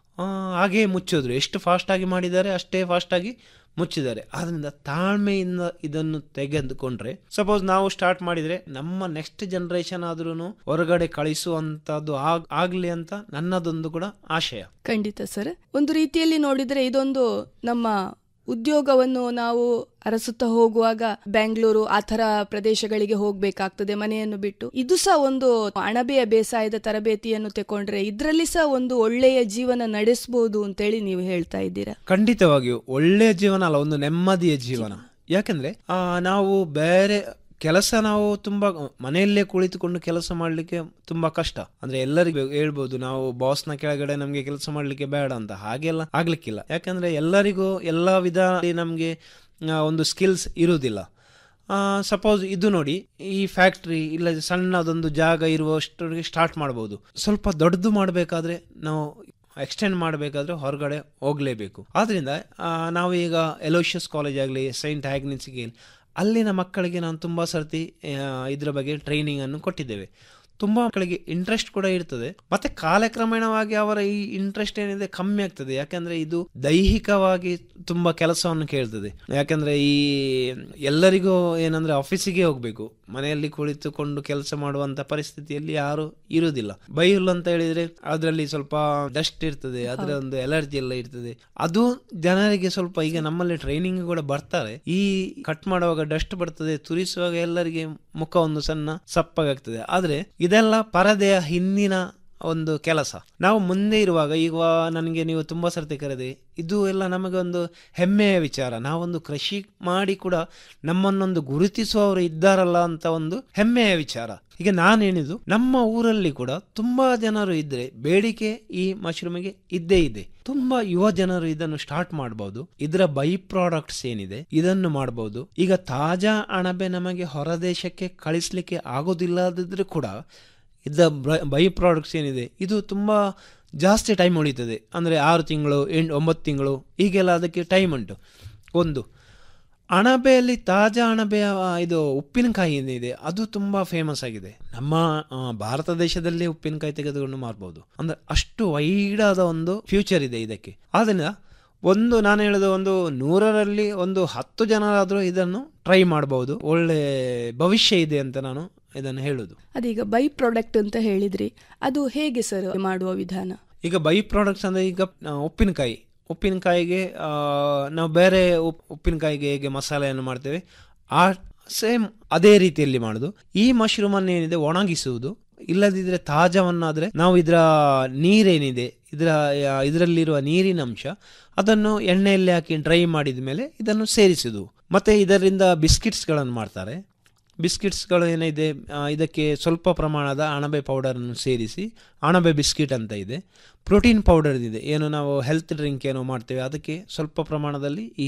[SPEAKER 1] ಹಾಗೇ ಮುಚ್ಚೋದ್ರು ಎಷ್ಟು ಫಾಸ್ಟಾಗಿ ಮಾಡಿದ್ದಾರೆ ಅಷ್ಟೇ ಫಾಸ್ಟಾಗಿ ಮುಚ್ಚಿದ್ದಾರೆ ಆದ್ದರಿಂದ ತಾಳ್ಮೆಯಿಂದ ಇದನ್ನು ತೆಗೆದುಕೊಂಡ್ರೆ ಸಪೋಸ್ ನಾವು ಸ್ಟಾರ್ಟ್ ಮಾಡಿದರೆ ನಮ್ಮ ನೆಕ್ಸ್ಟ್ ಜನ್ರೇಷನ್ ಆದ್ರೂ ಹೊರಗಡೆ ಕಳಿಸುವಂಥದ್ದು ಆಗ್ ಆಗಲಿ ಅಂತ ನನ್ನದೊಂದು ಕೂಡ ಆಶಯ
[SPEAKER 2] ಖಂಡಿತ ಸರ್ ಒಂದು ರೀತಿಯಲ್ಲಿ ನೋಡಿದ್ರೆ ಇದೊಂದು ನಮ್ಮ ಉದ್ಯೋಗವನ್ನು ನಾವು ಅರಸುತ್ತಾ ಹೋಗುವಾಗ ಬೆಂಗಳೂರು ಆ ಥರ ಪ್ರದೇಶಗಳಿಗೆ ಹೋಗ್ಬೇಕಾಗ್ತದೆ ಮನೆಯನ್ನು ಬಿಟ್ಟು ಇದು ಸಹ ಒಂದು ಅಣಬೆಯ ಬೇಸಾಯದ ತರಬೇತಿಯನ್ನು ತಕೊಂಡ್ರೆ ಇದರಲ್ಲಿ ಸಹ ಒಂದು ಒಳ್ಳೆಯ ಜೀವನ ನಡೆಸಬಹುದು ಅಂತೇಳಿ ನೀವು ಹೇಳ್ತಾ ಇದ್ದೀರಾ
[SPEAKER 1] ಖಂಡಿತವಾಗಿಯೂ ಒಳ್ಳೆಯ ಜೀವನ ಅಲ್ಲ ಒಂದು ನೆಮ್ಮದಿಯ ಜೀವನ ಯಾಕಂದ್ರೆ ಆ, ನಾವು ಬೇರೆ ಕೆಲಸ ನಾವು ತುಂಬಾ ಮನೆಯಲ್ಲೇ ಕುಳಿತುಕೊಂಡು ಕೆಲಸ ಮಾಡಲಿಕ್ಕೆ ತುಂಬಾ ಕಷ್ಟ ಅಂದ್ರೆ ಎಲ್ಲರಿಗೂ ಹೇಳ್ಬೋದು ನಾವು ಬಾಸ್ನ ಕೆಳಗಡೆ ನಮಗೆ ಕೆಲಸ ಮಾಡಲಿಕ್ಕೆ ಬೇಡ ಅಂತ ಹಾಗೆಲ್ಲ ಆಗ್ಲಿಕ್ಕಿಲ್ಲ ಯಾಕಂದ್ರೆ ಎಲ್ಲರಿಗೂ ಎಲ್ಲ ವಿಧ ನಮಗೆ ಒಂದು ಸ್ಕಿಲ್ಸ್ ಇರುವುದಿಲ್ಲ ಸಪೋಸ್ ಇದು ನೋಡಿ ಈ ಫ್ಯಾಕ್ಟ್ರಿ ಇಲ್ಲ ಸಣ್ಣದೊಂದು ಜಾಗ ಇರುವಷ್ಟರಿಗೆ ಸ್ಟಾರ್ಟ್ ಮಾಡ್ಬೋದು ಸ್ವಲ್ಪ ದೊಡ್ಡದು ಮಾಡಬೇಕಾದ್ರೆ ನಾವು ಎಕ್ಸ್ಟೆಂಡ್ ಮಾಡಬೇಕಾದ್ರೆ ಹೊರಗಡೆ ಹೋಗಲೇಬೇಕು ಆದ್ದರಿಂದ ಆ, ನಾವು ಈಗ ಎಲೋಷಿಯಸ್ ಕಾಲೇಜ್ ಆಗಲಿ ಸೈಂಟ್ ಆಗ್ನಿಸ್ಗೆ ಅಲ್ಲಿನ ಮಕ್ಕಳಿಗೆ ನಾನು ತುಂಬ ಸರ್ತಿ ಆ, ಇದರ ಬಗ್ಗೆ ಟ್ರೈನಿಂಗನ್ನು ಕೊಟ್ಟಿದ್ದೇವೆ ತುಂಬ ಮಕ್ಕಳಿಗೆ ಇಂಟ್ರೆಸ್ಟ್ ಕೂಡ ಇರ್ತದೆ ಮತ್ತೆ ಕಾಲಕ್ರಮೇಣವಾಗಿ ಅವರ ಈ ಇಂಟ್ರೆಸ್ಟ್ ಏನಿದೆ ಕಮ್ಮಿ ಆಗ್ತದೆ ಯಾಕಂದ್ರೆ ಇದು ದೈಹಿಕವಾಗಿ ತುಂಬಾ ಕೆಲಸವನ್ನು ಕೇಳ್ತದೆ ಯಾಕಂದ್ರೆ ಈ ಎಲ್ಲರಿಗೂ ಏನಂದ್ರೆ ಆಫೀಸಿಗೆ ಹೋಗ್ಬೇಕು ಮನೆಯಲ್ಲಿ ಕುಳಿತುಕೊಂಡು ಕೆಲಸ ಮಾಡುವಂತ ಪರಿಸ್ಥಿತಿಯಲ್ಲಿ ಯಾರು ಇರುವುದಿಲ್ಲ ಬೈಹುಲ್ ಅಂತ ಹೇಳಿದ್ರೆ ಅದರಲ್ಲಿ ಸ್ವಲ್ಪ ಡಸ್ಟ್ ಇರ್ತದೆ ಅದರ ಒಂದು ಎಲರ್ಜಿ ಎಲ್ಲ ಇರ್ತದೆ ಅದು ಜನರಿಗೆ ಸ್ವಲ್ಪ ಈಗ ನಮ್ಮಲ್ಲಿ ಟ್ರೈನಿಂಗ್ ಕೂಡ ಬರ್ತಾರೆ ಈ ಕಟ್ ಮಾಡುವಾಗ ಡಸ್ಟ್ ಬರ್ತದೆ ತುರಿಸುವಾಗ ಎಲ್ಲರಿಗೆ ಮುಖ ಒಂದು ಸಣ್ಣ ಸಪ್ಪಗಾಗ್ತದೆ ಆದ್ರೆ ಇದೆಲ್ಲ ಪರದೆಯ ಹಿಂದಿನ ಒಂದು ಕೆಲಸ ನಾವು ಮುಂದೆ ಇರುವಾಗ ಈಗ ನನಗೆ ನೀವು ತುಂಬಾ ಸರ್ತಿ ಕರೆದೆ ಇದು ಎಲ್ಲ ನಮಗೆ ಒಂದು ಹೆಮ್ಮೆಯ ವಿಚಾರ ನಾವೊಂದು ಕೃಷಿ ಮಾಡಿ ಕೂಡ ನಮ್ಮನ್ನೊಂದು ಗುರುತಿಸುವವರು ಇದ್ದಾರಲ್ಲ ಅಂತ ಒಂದು ಹೆಮ್ಮೆಯ ವಿಚಾರ ಈಗ ನಾನೇನಿದು ನಮ್ಮ ಊರಲ್ಲಿ ಕೂಡ ತುಂಬಾ ಜನರು ಇದ್ರೆ ಬೇಡಿಕೆ ಈ ಮಶ್ರೂಮಿಗೆ ಇದ್ದೇ ಇದೆ ತುಂಬಾ ಯುವ ಜನರು ಇದನ್ನು ಸ್ಟಾರ್ಟ್ ಮಾಡಬಹುದು ಇದರ ಬೈ ಪ್ರಾಡಕ್ಟ್ಸ್ ಏನಿದೆ ಇದನ್ನು ಮಾಡಬಹುದು ಈಗ ತಾಜಾ ಅಣಬೆ ನಮಗೆ ಹೊರದೇಶಕ್ಕೆ ಕಳಿಸ್ಲಿಕ್ಕೆ ಆಗೋದಿಲ್ಲದಿದ್ರೆ ಕೂಡ ಇದರ ಬೈ ಪ್ರಾಡಕ್ಟ್ಸ್ ಏನಿದೆ ಇದು ತುಂಬಾ ಜಾಸ್ತಿ ಟೈಮ್ ಉಳಿತದೆ ಅಂದರೆ ಆರು ತಿಂಗಳು ಎಂಟು ಒಂಬತ್ತು ತಿಂಗಳು ಹೀಗೆಲ್ಲ ಅದಕ್ಕೆ ಟೈಮ್ ಉಂಟು ಒಂದು ಅಣಬೆಯಲ್ಲಿ ತಾಜಾ ಅಣಬೆಯ ಆ, ಇದು ಉಪ್ಪಿನಕಾಯಿ ಏನಿದೆ ಅದು ತುಂಬಾ ಫೇಮಸ್ ಆಗಿದೆ ನಮ್ಮ ಆ, ಭಾರತ ದೇಶದಲ್ಲಿ ಉಪ್ಪಿನಕಾಯಿ ತೆಗೆದುಕೊಂಡು ಮಾರ್ಬೋದು ಅಂದ್ರೆ ಅಷ್ಟು ವೈಡ್ ಆದ ಒಂದು ಫ್ಯೂಚರ್ ಇದೆ ಇದಕ್ಕೆ ಆದ್ರಿಂದ ಒಂದು ನಾನು ಹೇಳೋದು ಒಂದು ನೂರರಲ್ಲಿ ಒಂದು ಹತ್ತು ಜನರಾದರೂ ಇದನ್ನು ಟ್ರೈ ಮಾಡಬಹುದು ಒಳ್ಳೆ ಭವಿಷ್ಯ ಇದೆ ಅಂತ ನಾನು ಇದನ್ನು ಹೇಳುದು
[SPEAKER 2] ಅದೀಗ ಬೈ ಪ್ರಾಡಕ್ಟ್ ಅಂತ ಹೇಳಿದ್ರಿ ಅದು ಹೇಗೆ ಸರ್ ಮಾಡುವ ವಿಧಾನ
[SPEAKER 1] ಈಗ ಬೈ ಪ್ರಾಡಕ್ಟ್ಸ್ ಅಂದರೆ ಈಗ ಆ, ಉಪ್ಪಿನಕಾಯಿ ಉಪ್ಪಿನಕಾಯಿಗೆ ಆ, ನಾವು ಬೇರೆ ಉಪ್ ಉಪ್ಪಿನಕಾಯಿಗೆ ಹೇಗೆ ಮಸಾಲೆಯನ್ನು ಮಾಡ್ತೇವೆ ಆ ಸೇಮ್ ಅದೇ ರೀತಿಯಲ್ಲಿ ಮಾಡೋದು ಈ ಮಶ್ರೂಮ್ ಅನ್ನು ಏನಿದೆ ಒಣಗಿಸುವುದು ಇಲ್ಲದಿದ್ರೆ ತಾಜಾವನ್ನಾದರೆ ನಾವು ಇದರ ನೀರೇನಿದೆ ಇದರ ಇದರಲ್ಲಿರುವ ನೀರಿನ ಅಂಶ ಅದನ್ನು ಎಣ್ಣೆಯಲ್ಲಿ ಹಾಕಿ ಡ್ರೈ ಮಾಡಿದ ಮೇಲೆ ಇದನ್ನು ಸೇರಿಸುವುದು ಮತ್ತೆ ಇದರಿಂದ ಬಿಸ್ಕಿಟ್ಸ್ಗಳನ್ನು ಮಾಡ್ತಾರೆ ಬಿಸ್ಕಿಟ್ಸ್ಗಳು ಏನಿದೆ ಆ, ಇದಕ್ಕೆ ಸ್ವಲ್ಪ ಪ್ರಮಾಣದ ಅಣಬೆ ಪೌಡರನ್ನು ಸೇರಿಸಿ ಅಣಬೆ ಬಿಸ್ಕಿಟ್ ಅಂತ ಇದೆ ಪ್ರೋಟೀನ್ ಪೌಡರ್ ಇದೆ ಏನು ನಾವು ಹೆಲ್ತ್ ಡ್ರಿಂಕ್ ಏನೋ ಮಾಡ್ತೇವೆ ಅದಕ್ಕೆ ಸ್ವಲ್ಪ ಪ್ರಮಾಣದಲ್ಲಿ ಈ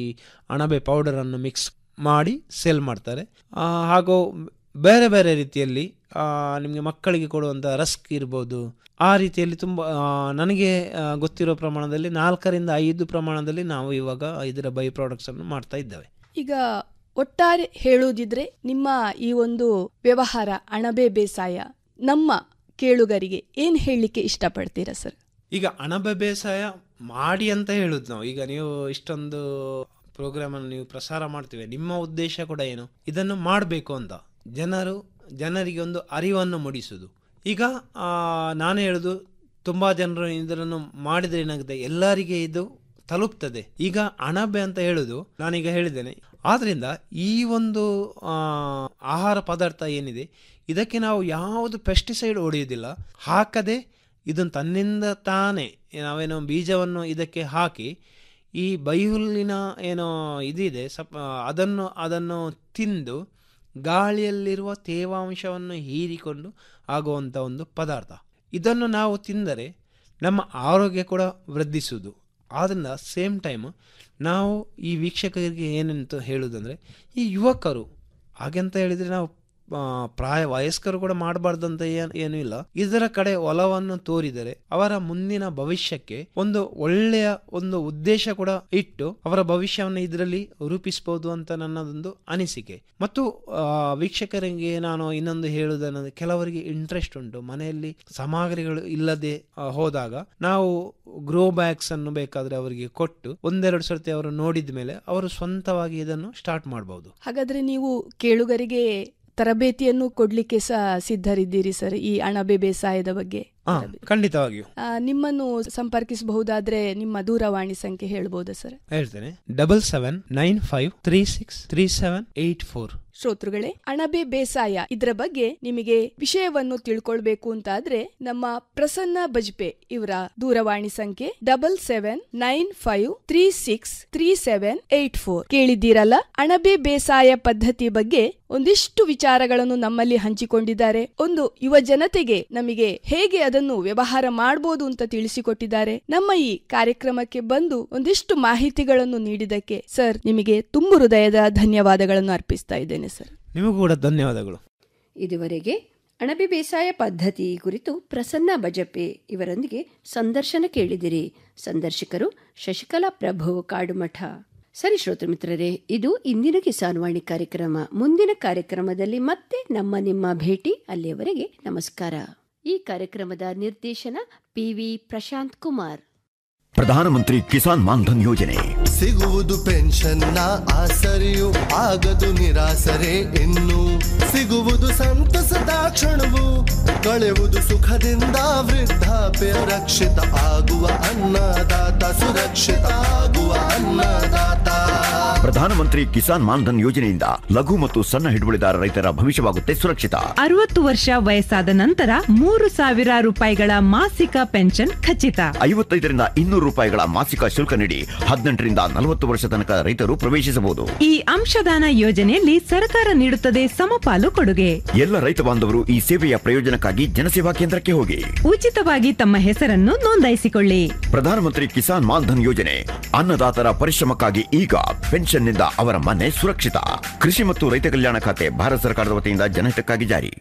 [SPEAKER 1] ಅಣಬೆ ಪೌಡರನ್ನು ಮಿಕ್ಸ್ ಮಾಡಿ ಸೇಲ್ ಮಾಡ್ತಾರೆ ಆ, ಹಾಗೂ ಬೇರೆ ಬೇರೆ ರೀತಿಯಲ್ಲಿ ಆ, ನಿಮಗೆ ಮಕ್ಕಳಿಗೆ ಕೊಡುವಂಥ ರಸ್ಕ್ ಇರ್ಬೋದು ಆ ರೀತಿಯಲ್ಲಿ ತುಂಬ ಆ, ನನಗೆ ಆ, ಗೊತ್ತಿರೋ ಪ್ರಮಾಣದಲ್ಲಿ ನಾಲ್ಕರಿಂದ ಐದು ಪ್ರಮಾಣದಲ್ಲಿ ನಾವು ಇವಾಗ ಇದರ ಬೈ ಪ್ರಾಡಕ್ಟ್ಸನ್ನು ಮಾಡ್ತಾ ಇದ್ದೇವೆ
[SPEAKER 2] ಈಗ ಒಟ್ಟಾರೆ ಹೇಳುವುದಿದ್ರೆ ನಿಮ್ಮ ಈ ಒಂದು ವ್ಯವಹಾರ ಅಣಬೆ ಬೇಸಾಯ ನಮ್ಮ ಕೇಳುಗರಿಗೆ ಏನ್ ಹೇಳಲಿಕ್ಕೆ ಇಷ್ಟಪಡ್ತೀರಾ ಸರ್
[SPEAKER 1] ಈಗ ಅಣಬೆ ಬೇಸಾಯ ಮಾಡಿ ಅಂತ ಹೇಳುದು ನಾವು ಈಗ ನೀವು ಇಷ್ಟೊಂದು ಪ್ರೋಗ್ರಾಮ್ ಅನ್ನು ನೀವು ಪ್ರಸಾರ ಮಾಡ್ತೀವಿ ನಿಮ್ಮ ಉದ್ದೇಶ ಕೂಡ ಏನು ಇದನ್ನು ಮಾಡಬೇಕು ಅಂತ ಜನರು ಜನರಿಗೆ ಒಂದು ಅರಿವನ್ನು ಮೂಡಿಸುವುದು ಈಗ ಆ, ನಾನು ಹೇಳುದು ತುಂಬ ಜನರು ಇದನ್ನು ಮಾಡಿದ್ರೆ ಏನಾಗುತ್ತೆ ಎಲ್ಲರಿಗೆ ಇದು ತಲುಪ್ತದೆ ಈಗ ಅಣಬೆ ಅಂತ ಹೇಳುದು ನಾನೀಗ ಹೇಳಿದ್ದೇನೆ ಆದ್ರಿಂದ ಈ ಒಂದು ಆ, ಆಹಾರ ಪದಾರ್ಥ ಏನಿದೆ ಇದಕ್ಕೆ ನಾವು ಯಾವುದು ಪೆಸ್ಟಿಸೈಡ್ ಹೊಡೆಯುವುದಿಲ್ಲ ಹಾಕದೆ ಇದನ್ನು ತನ್ನಿಂದ ತಾನೇ ನಾವೇನೋ ಬೀಜವನ್ನು ಇದಕ್ಕೆ ಹಾಕಿ ಈ ಬೈಹುಲ್ಲಿನ ಏನೋ ಇದಿದೆ ಸಪ್ ಅದನ್ನು ಅದನ್ನು ತಿಂದು ಗಾಳಿಯಲ್ಲಿರುವ ತೇವಾಂಶವನ್ನು ಹೀರಿಕೊಂಡು ಆಗುವಂಥ ಒಂದು ಪದಾರ್ಥ ಇದನ್ನು ನಾವು ತಿಂದರೆ ನಮ್ಮ ಆರೋಗ್ಯ ಕೂಡ ವೃದ್ಧಿಸುವುದು ಆದ್ದರಿಂದ ಸೇಮ್ ಟೈಮ್ ನಾವು ಈ ವೀಕ್ಷಕರಿಗೆ ಏನಂತ ಹೇಳುವುದಂದರೆ ಈ ಯುವಕರು ಹಾಗೆಂತ ಹೇಳಿದರೆ ನಾವು ಆ, ಪ್ರಾಯ ವಯಸ್ಕರು ಕೂಡ ಮಾಡಬಾರ್ದಂತ ಏನ್ ಏನೂ ಇಲ್ಲ ಇದರ ಕಡೆ ಒಲವನ್ನು ತೋರಿದರೆ ಅವರ ಮುಂದಿನ ಭವಿಷ್ಯಕ್ಕೆ ಒಂದು ಒಳ್ಳೆಯ ಒಂದು ಉದ್ದೇಶ ಕೂಡ ಇಟ್ಟು ಅವರ ಭವಿಷ್ಯವನ್ನು ಇದರಲ್ಲಿ ರೂಪಿಸಬಹುದು ಅಂತ ನನ್ನದೊಂದು ಅನಿಸಿಕೆ ಮತ್ತು ಆ, ವೀಕ್ಷಕರಿಗೆ ನಾನು ಇನ್ನೊಂದು ಹೇಳುವುದೆಂದರೆ ಕೆಲವರಿಗೆ ಇಂಟ್ರೆಸ್ಟ್ ಉಂಟು ಮನೆಯಲ್ಲಿ ಸಾಮಗ್ರಿಗಳು ಇಲ್ಲದೆ ಆ, ಹೋದಾಗ ನಾವು ಗ್ರೋ ಬ್ಯಾಗ್ಸ್ ಅನ್ನು ಬೇಕಾದ್ರೆ ಅವರಿಗೆ ಕೊಟ್ಟು ಒಂದೆರಡು ಸರ್ತಿ ಅವರು ನೋಡಿದ ಮೇಲೆ ಅವರು ಸ್ವಂತವಾಗಿ ಇದನ್ನು ಸ್ಟಾರ್ಟ್ ಮಾಡಬಹುದು
[SPEAKER 2] ಹಾಗಾದ್ರೆ ನೀವು ಕೇಳುಗರಿಗೆ ತರಬೇತಿಯನ್ನು ಕೊಡ್ಲಿಕ್ಕೆ ಸಹ ಸಿದ್ಧರಿದ್ದೀರಿ ಸರ್ ಈ ಅಣಬೆ ಬೇಸಾಯದ ಬಗ್ಗೆ
[SPEAKER 1] ಹಾ ಖಂಡಿತವಾಗಿಯೂ
[SPEAKER 2] ಆ, ನಿಮ್ಮನ್ನು ಸಂಪರ್ಕಿಸಬಹುದಾದ್ರೆ ನಿಮ್ಮ ದೂರವಾಣಿ ಸಂಖ್ಯೆ ಹೇಳ್ಬೋದಾ ಸರ್
[SPEAKER 1] ಹೇಳ್ತೇನೆ double seven nine five three six three seven eight four
[SPEAKER 2] ಶ್ರೋತೃಗಳೇ ಅಣಬೆ ಬೇಸಾಯ ಇದರ ಬಗ್ಗೆ ನಿಮಗೆ ವಿಷಯವನ್ನು ತಿಳ್ಕೊಳ್ಬೇಕು ಅಂತಾದ್ರೆ ನಮ್ಮ ಪ್ರಸನ್ನ ಬಜ್ಪೆ ಇವರ ದೂರವಾಣಿ ಸಂಖ್ಯೆ double seven nine five three six three seven eight four ಕೇಳಿದ್ದೀರಲ್ಲ ಅಣಬೆ ಬೇಸಾಯ ಪದ್ಧತಿ ಬಗ್ಗೆ ಒಂದಿಷ್ಟು ವಿಚಾರಗಳನ್ನು ನಮ್ಮಲ್ಲಿ ಹಂಚಿಕೊಂಡಿದ್ದಾರೆ ಒಂದು ಯುವ ಜನತೆಗೆ ನಮಗೆ ಹೇಗೆ ಅದನ್ನು ವ್ಯವಹಾರ ಮಾಡಬಹುದು ಅಂತ ತಿಳಿಸಿಕೊಟ್ಟಿದ್ದಾರೆ ನಮ್ಮ ಈ ಕಾರ್ಯಕ್ರಮಕ್ಕೆ ಬಂದು ಒಂದಿಷ್ಟು ಮಾಹಿತಿಗಳನ್ನು ನೀಡಿದಕ್ಕೆ ಸರ್ ನಿಮಗೆ ತುಂಬು ಹೃದಯದ ಧನ್ಯವಾದಗಳನ್ನು ಅರ್ಪಿಸ್ತಾ ಇದ್ದೇನೆ ಸರ್
[SPEAKER 1] ನಿಮಗೂ ಕೂಡ ಧನ್ಯವಾದಗಳು
[SPEAKER 3] ಇದುವರೆಗೆ ಅಣಬೆ ಬೇಸಾಯ ಪದ್ಧತಿ ಕುರಿತು ಪ್ರಸನ್ನ ಬಜಪೆ ಇವರೊಂದಿಗೆ ಸಂದರ್ಶನ ಕೇಳಿದಿರಿ ಸಂದರ್ಶಕರು ಶಶಿಕಲಾ ಪ್ರಭು ಕಾಡುಮಠ ಸರಿ ಶ್ರೋತೃ ಮಿತ್ರರೇ ಇದು ಇಂದಿನ ಕಿಸಾನ್ ವಾಣಿ ಕಾರ್ಯಕ್ರಮ ಮುಂದಿನ ಕಾರ್ಯಕ್ರಮದಲ್ಲಿ ಮತ್ತೆ ನಮ್ಮ ನಿಮ್ಮ ಭೇಟಿ ಅಲ್ಲಿಯವರೆಗೆ ನಮಸ್ಕಾರ ಈ ಕಾರ್ಯಕ್ರಮದ ನಿರ್ದೇಶನ ಪಿವಿ ಪ್ರಶಾಂತ್ ಕುಮಾರ್
[SPEAKER 4] ಪ್ರಧಾನಮಂತ್ರಿ ಕಿಸಾನ್ ಮಾನ್ಧನ್ ಯೋಜನೆ
[SPEAKER 5] ಸಿಗುವುದು ಪೆನ್ಷನ್ನ ಆಸರೆಯು ಆಗದು ನಿರಾಸರೆ ಇನ್ನು ಸಿಗುವುದು ಸಂತಸದ ಕ್ಷಣವು ಕಳೆಯುವುದು ಸುಖದಿಂದ ವೃದ್ಧಾಪ್ಯ ರಕ್ಷಿತ ಆಗುವ ಅನ್ನದಾತ ಸುರಕ್ಷಿತ ಆಗುವ ಅನ್ನದಾತ
[SPEAKER 4] ಪ್ರಧಾನಮಂತ್ರಿ ಕಿಸಾನ್ ಮಾನ್ಧನ್ ಯೋಜನೆಯಿಂದ ಲಘು ಮತ್ತು ಸಣ್ಣ ಹಿಡುವಳಿದಾರ ರೈತರ ಭವಿಷ್ಯವಾಗುತ್ತೆ ಸುರಕ್ಷಿತ
[SPEAKER 6] ಅರವತ್ತು ವರ್ಷ ವಯಸ್ಸಾದ ನಂತರ ಮೂರು ಸಾವಿರ ರೂಪಾಯಿಗಳ ಮಾಸಿಕ ಪೆನ್ಷನ್ ಖಚಿತ
[SPEAKER 4] ಐವತ್ತೈದರಿಂದ ಇನ್ನೂರು ರೂಪಾಯಿಗಳ ಮಾಸಿಕ ಶುಲ್ಕ ನೀಡಿ ಹದಿನೆಂಟರಿಂದ ನಲವತ್ತು ವರ್ಷ ತನಕ ರೈತರು ಪ್ರವೇಶಿಸಬಹುದು
[SPEAKER 6] ಈ ಅಂಶದಾನ ಯೋಜನೆಯಲ್ಲಿ ಸರ್ಕಾರ ನೀಡುತ್ತದೆ ಸಮಪಾಲು ಕೊಡುಗೆ
[SPEAKER 4] ಎಲ್ಲ ರೈತ ಬಾಂಧವರು ಈ ಸೇವೆಯ ಪ್ರಯೋಜನಕ್ಕಾಗಿ ಜನಸೇವಾ ಕೇಂದ್ರಕ್ಕೆ ಹೋಗಿ
[SPEAKER 6] ಉಚಿತವಾಗಿ ತಮ್ಮ ಹೆಸರನ್ನು ನೋಂದಾಯಿಸಿಕೊಳ್ಳಿ
[SPEAKER 4] ಪ್ರಧಾನಮಂತ್ರಿ ಕಿಸಾನ್ ಮಾನ್ಧನ್ ಯೋಜನೆ ಅನ್ನದಾತರ ಪರಿಶ್ರಮಕ್ಕಾಗಿ ಈಗ ಪೆನ್ಷನ್ನಿಂದ ಅವರ ಮನೆ ಸುರಕ್ಷಿತ ಕೃಷಿ ಮತ್ತು ರೈತ ಕಲ್ಯಾಣ ಖಾತೆ ಭಾರತ ಸರ್ಕಾರದ ವತಿಯಿಂದ ಜನಹಿತಕ್ಕಾಗಿ ಜಾರಿ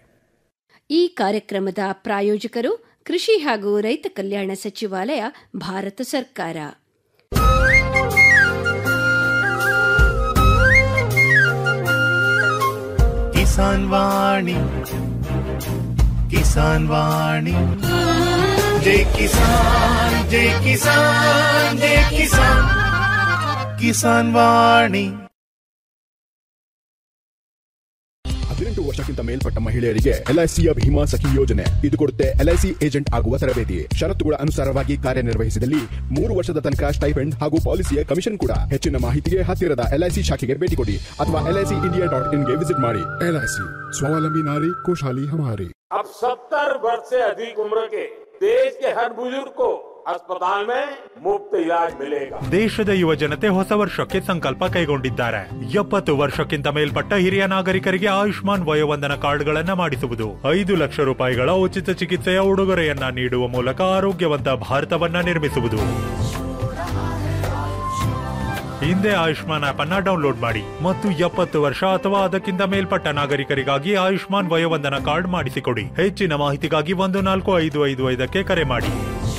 [SPEAKER 3] ಈ ಕಾರ್ಯಕ್ರಮದ ಪ್ರಾಯೋಜಕರು ಕೃಷಿ ಹಾಗೂ ರೈತ ಕಲ್ಯಾಣ ಸಚಿವಾಲಯ ಭಾರತ ಸರ್ಕಾರ
[SPEAKER 7] ಕಿಸಾನ್ ವಾಣಿ ಕಿಸಾನ್ ವಾಣಿ ಜೈ ಕಿಸಾನ್ ಜೈ ಕಿಸಾನ್ ಜೈ ಕಿಸಾನ್ ಕಿಸಾನ್ ವಾಣಿ
[SPEAKER 8] ಹದಿನೆಂಟು ವರ್ಷ ವರ್ಷಕ್ಕಿಂತ ಮೇಲ್ಪಟ್ಟ ಮಹಿಳೆಯರಿಗೆ ಎಲ್ಐಸಿಯ ಭೀಮಾ ಸಖಿ ಯೋಜನೆ ಇದು ಕೊಡುತ್ತೆ ಎಲ್ಐಸಿ ಏಜೆಂಟ್ ಆಗುವ ತರಬೇತಿ ಷರತ್ತುಗಳ ಅನುಸಾರವಾಗಿ ಕಾರ್ಯನಿರ್ವಹಿಸಿದಲ್ಲಿ ಮೂರು ವರ್ಷದ ತನಕ ಸ್ಟೈಪೆಂಡ್ ಹಾಗೂ ಪಾಲಿಸಿಯ ಕಮಿಷನ್ ಕೂಡ ಹೆಚ್ಚಿನ ಮಾಹಿತಿಗೆ ಹತ್ತಿರದ ಎಲ್ಐಸಿ ಶಾಖೆಗೆ ಭೇಟಿ ಕೊಡಿ ಅಥವಾ ಎಲ್ಐಸಿ ಇಂಡಿಯಾ ಡಾಟ್ ಇನ್ಗೆ ವಿಸಿಟ್ ಮಾಡಿ ಎಲ್ಐಸಿ ಸ್ವಾವಲಂಬಿ ನಾರಿ खुशहाली हमारी
[SPEAKER 9] अब सत्तर वर्ष से अधिक उम्र के देश के हर बुजुर्ग को अस्पताल में मुफ्त इलाज मिलेगा
[SPEAKER 10] ದೇಶದ ಯುವ ಜನತೆ ಹೊಸ ವರ್ಷಕ್ಕೆ ಸಂಕಲ್ಪ ಕೈಗೊಂಡಿದ್ದಾರೆ ಎಪ್ಪತ್ತು ವರ್ಷಕ್ಕಿಂತ ಮೇಲ್ಪಟ್ಟ ಹಿರಿಯ ನಾಗರಿಕರಿಗೆ ಆಯುಷ್ಮಾನ್ ವಯೋವಂದನ ಕಾರ್ಡ್ಗಳನ್ನ ಮಾಡಿಸುವುದು ಐದು ಲಕ್ಷ ರೂಪಾಯಿಗಳ ಉಚಿತ ಚಿಕಿತ್ಸೆಯ ಉಡುಗೊರೆಯನ್ನ ನೀಡುವ ಮೂಲಕ ಆರೋಗ್ಯವಂತ ಭಾರತವನ್ನ ನಿರ್ಮಿಸುವುದು ಹಿಂದೆ ಆಯುಷ್ಮಾನ್ ಆಪ್ ಅನ್ನ ಡೌನ್ಲೋಡ್ ಮಾಡಿ ಮತ್ತು ಎಪ್ಪತ್ತು ವರ್ಷ ಅಥವಾ ಅದಕ್ಕಿಂತ ಮೇಲ್ಪಟ್ಟ ನಾಗರಿಕರಿಗಾಗಿ ಆಯುಷ್ಮಾನ್ ವಯೋವಂದನ ಕಾರ್ಡ್ ಮಾಡಿಸಿಕೊಡಿ ಹೆಚ್ಚಿನ ಮಾಹಿತಿಗಾಗಿ ಒಂದು ನಾಲ್ಕು ಐದು ಐದು ಐದಕ್ಕೆ ಕರೆ ಮಾಡಿ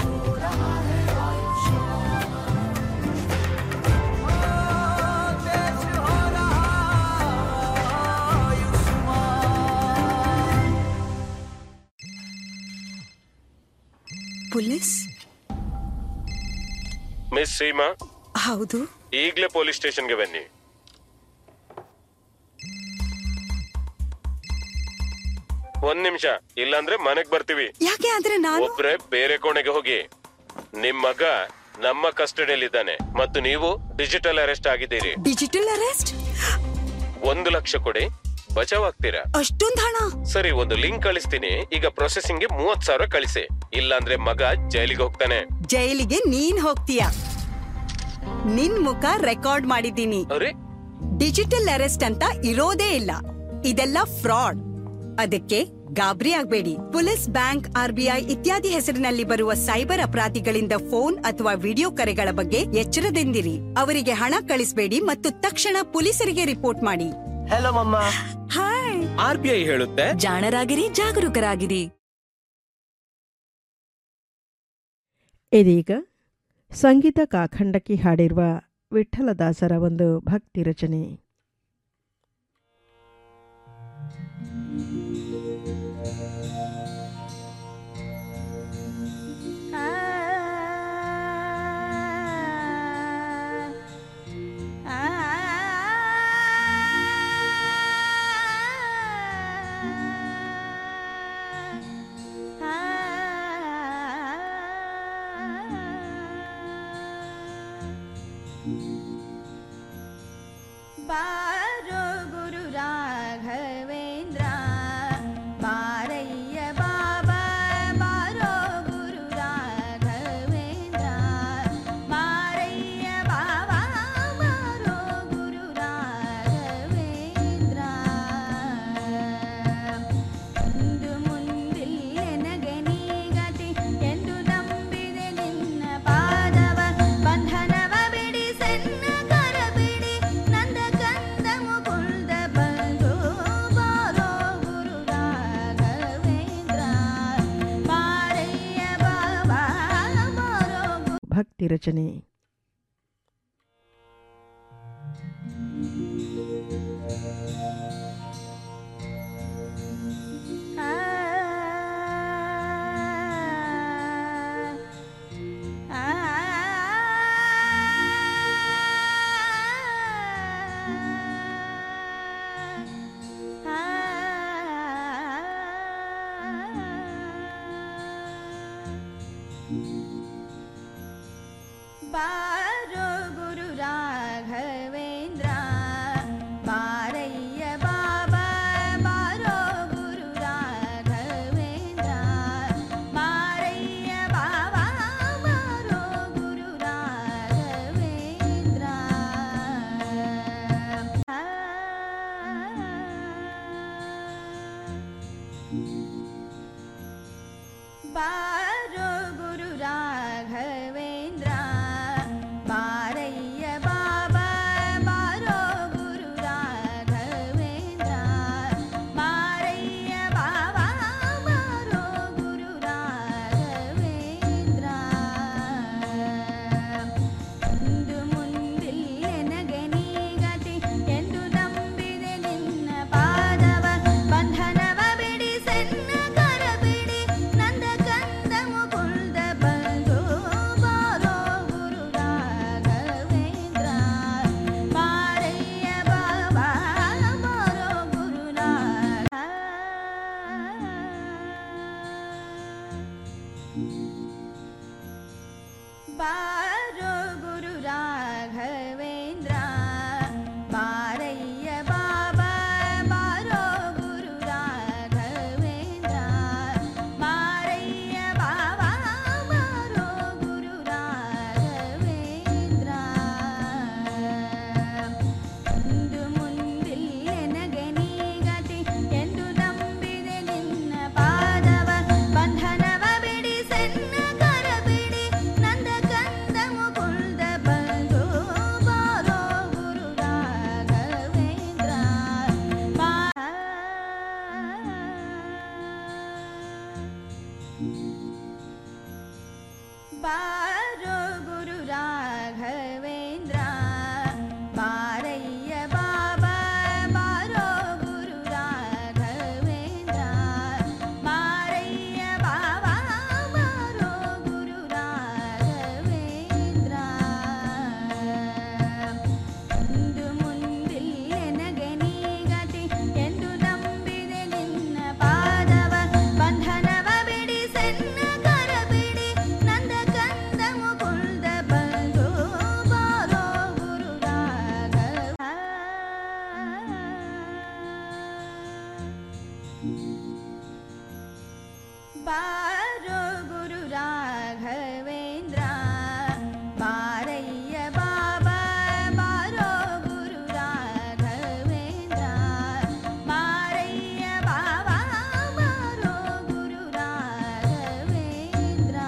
[SPEAKER 11] ಪೊಲೀಸ್
[SPEAKER 12] ಮಿಸ್ ಸೀಮಾ
[SPEAKER 11] ಹೌದು
[SPEAKER 12] ಈಗಲೇ ಪೊಲೀಸ್ ಸ್ಟೇಷನ್ಗೆ ಬನ್ನಿ ಒಂದ್ ನಿಮಿಷ ಇಲ್ಲಾಂದ್ರೆ ಮನೆಗ್ ಬರ್ತೀವಿ
[SPEAKER 11] ಯಾಕೆ ಆದ್ರೆ ನಾನು
[SPEAKER 12] ಒಬ್ರೆ ಬೇರೆ ಕೋಣೆಗೆ ಹೋಗಿ ನಿಮ್ ಮಗ ನಮ್ಮ ಕಸ್ಟಡಿಯಲ್ಲಿದ್ದಾನೆ ಮತ್ತು ನೀವು ಡಿಜಿಟಲ್ ಅರೆಸ್ಟ್ ಆಗಿದ್ದೀರಿ
[SPEAKER 11] ಡಿಜಿಟಲ್ ಅರೆಸ್ಟ್
[SPEAKER 12] ಒಂದು ಲಕ್ಷ ಕೊಡಿ ಬಚಾವ್ ಆಗ್ತೀರಾ
[SPEAKER 11] ಅಷ್ಟೊಂದ್ ಹಣ
[SPEAKER 12] ಸರಿ ಒಂದು ಲಿಂಕ್ ಕಳಿಸ್ತೀನಿ ಈಗ ಪ್ರೊಸೆಸಿಂಗ್ ಗೆ ಮೂವತ್ ಸಾವಿರ ಕಳಿಸಿ ಇಲ್ಲಾಂದ್ರೆ ಮಗ ಜೈಲಿಗೆ ಹೋಗ್ತಾನೆ
[SPEAKER 11] ಜೈಲಿಗೆ ನೀನ್ ಹೋಗ್ತೀಯ ನಿನ್ ಮುಖ ರೆಕಾರ್ಡ್ ಮಾಡಿದ್ದೀನಿ
[SPEAKER 12] ಅರೆ
[SPEAKER 11] ಡಿಜಿಟಲ್ ಅರೆಸ್ಟ್ ಅಂತ ಇರೋದೇ ಇಲ್ಲ ಇದೆಲ್ಲ ಫ್ರಾಡ್ ಅದಕ್ಕೆ ಗಾಬರಿ ಆಗ್ಬೇಡಿ ಪೊಲೀಸ್ ಬ್ಯಾಂಕ್ ಆರ್ಬಿಐ ಇತ್ಯಾದಿ ಹೆಸರಿನಲ್ಲಿ ಬರುವ ಸೈಬರ್ ಅಪರಾಧಿಗಳಿಂದ ಫೋನ್ ಅಥವಾ ವಿಡಿಯೋ ಕರೆಗಳ ಬಗ್ಗೆ ಎಚ್ಚರದಿಂದಿರಿ ಅವರಿಗೆ ಹಣ ಕಳಿಸಬೇಡಿ ಮತ್ತು ತಕ್ಷಣ ಪೊಲೀಸರಿಗೆ ರಿಪೋರ್ಟ್ ಮಾಡಿ
[SPEAKER 13] ಹಲೋ ಮಮ್ಮ
[SPEAKER 11] ಹಾಯ್
[SPEAKER 12] ಆರ್ ಬಿ ಐ ಹೇಳುತ್ತೆ
[SPEAKER 11] ಜಾಣರಾಗಿರಿ ಜಾಗರೂಕರಾಗಿರಿ
[SPEAKER 14] ಇದೀಗ ಸಂಗೀತ ಕಾಖಂಡಕಿ ಹಾಡಿರುವ ವಿಠಲದಾಸರ ಒಂದು ಭಕ್ತಿ ರಚನೆ
[SPEAKER 15] ಬಾರೋ ಗುರು ರಾಘವೇಂದ್ರ ಬಾರಯ್ಯ ಬಾಬಾ ಬಾರೋ ಗುರು ರಾಘವೇಂದ್ರ ಬಾರಯ್ಯ ಬಾಬಾ ಬಾರೋ ಗುರು ರಾಘವೇಂದ್ರ ಇಂದು ಮುಂದಿಲ್ಲೆನಗೆ ನೀ ಗತಿ ಎಂದು ನಂಬಿದೆ ನಿನ್ನ ಪಾದವ ಬಂಧನವ ಬಿಡಿ ಸಣ್ಣ ಕರ ಬಿಡಿ ನಂದ ಕಂದ ಮುಕುಂದ ಬಂಧು ಬಾರೋ ಗುರು ರಾಘವೇಂದ್ರ ಬಾರಯ್ಯ ಬಾಬಾ ಬಾರೋ
[SPEAKER 14] ಭಕ್ತಿ ರಚನೆ
[SPEAKER 15] ಬಾರೋ ಗುರು ರಾಘವೇಂದ್ರ ಬಾರಯ್ಯ ಬಾಬಾ ಬಾರೋ ಗುರು ರಾಘವೇಂದ್ರ ಬಾರಯ್ಯ ಬಾಬಾ ಬಾರೋ ಗುರು ರಾಘವೇಂದ್ರ ಬಾರೋ ಗುರು ರಾಘವೇಂದ್ರ ಬಾರೋ ಗುರು ರಾಘವೇಂದ್ರ ಬಾರಯ್ಯ ಬಾಬಾ ಬಾರೋ ಗುರು ರಾಘವೇಂದ್ರ ಬಾರಯ್ಯ ಬಾಬಾ ಬಾರೋ ಗುರು ರಾಘವೇಂದ್ರ ಇಂದು ಮುಂದಿಲ್ಲೆನಗೆ ನೀಗತಿ ಎಂದು ನಂಬಿದೆ ನಿನ್ನ ಪಾದವ ಬಂಧನವ ಬಿಡಿಸೆನ್ನ ಕರ ಬಿಡಿ ನಂದ ಕಂದ ಮುಕುಂದ ಬಂಧು ಬಾರೋ ಗುರು ರಾಘವೇಂದ್ರ ಬಾ ಬಾರೋ ಗುರು ರಾಘವೇಂದ್ರ ಬಾರಯ್ಯ ಬಾಬಾ ಬಾರೋ ಗುರು ರಾಘವೇಂದ್ರ ಬಾರಯ್ಯ ಬಾಬಾ ಬಾರೋ ಗುರು ರಾಘವೇಂದ್ರ ಇಂದು ಮುಂದಿಲ್ಲೆನಗೆ ನೀಗತಿ ಎಂದು ನಂಬಿದೆ ನಿನ್ನ ಪಾದವ ಬಂಧನವ ಬಿಡಿಸೆನ್ನ ಕರ ಬಿಡಿ ನಂದ ಕಂದ ಮುಕುಂದ ಬಂಧು ಬಾರೋ ಗುರು ರಾಘವ ಬಾರೋ ಗುರು ರಾಘವೇಂದ್ರ ಬಾರಯ್ಯ ಬಾಬಾ ಬಾರೋ ಗುರು ರಾಘವೇಂದ್ರ ಬಾರಯ್ಯ ಬಾಬಾ ಬಾರೋ ಗುರು ರಾಘವೇಂದ್ರ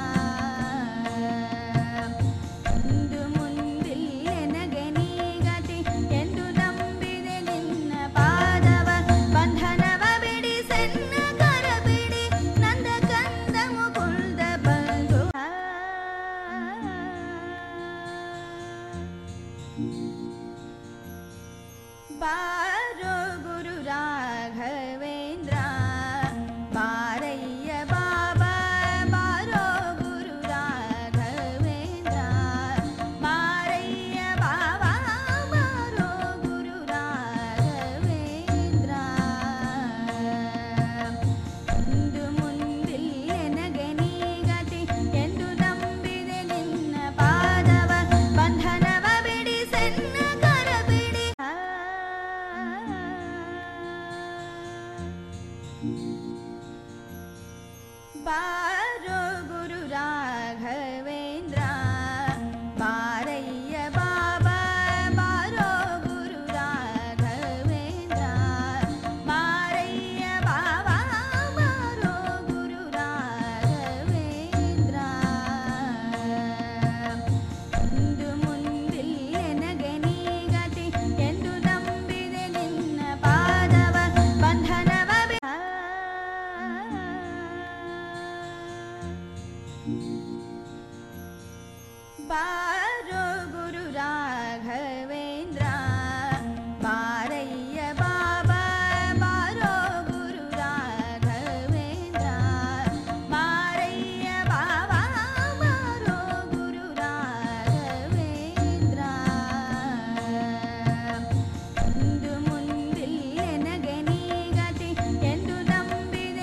[SPEAKER 15] ಇಂದು ಮುಂದಿಲ್ಲೆನಗೆ ನೀಗತಿ ಎಂದು ನಂಬಿದೆ ನಿನ್ನ ಪಾದವ ಬಂಧನವ ಬಿಡಿಸೆನ್ನ ಕರ ಬಿಡಿ ನಂದ ಕಂದ ಮುಕುಂದ ಬಂಧು ಬಾರೋ ಗುರು ರಾಘವೇಂದ್ರ ಬಾರಯ್ಯ ಬಾಬಾ ಬಾರೋ ಗುರು ರಾಘವೇಂದ್ರ ಬಾರಯ್ಯ ಬಾಬಾ ಬಾರೋ ಗುರು ರಾಘವೇಂದ್ರ ಇಂದು ಮುಂದಿಲ್ಲೆನಗೆ ನೀಗತಿ ಎಂದು ನಂಬಿದೆ ನಿನ್ನ ಪಾದವ ಬಂಧನವ ಬಿಡಿಸೆನ್ನ ಕರ ಬಿಡಿ ಬಾರೋ ಗುರು ರಾಘವೇಂದ್ರ ಬಾರಯ್ಯ ಬಾಬಾ ಬಾರೋ ಗುರು ರಾಘವೇಂದ್ರ ಬಾರಯ್ಯ ಬಾಬಾ ಬಾರೋ ಗುರು ರಾಘವೇಂದ್ರ ಇಂದು ಮುಂದಿಲ್ಲೆನಗೆ ನೀಗತಿ ಎಂದು ನಂಬಿದೆ ನಿನ್ನ ಪಾದವ ಬಂಧನವ ಬಿ- ಬಾ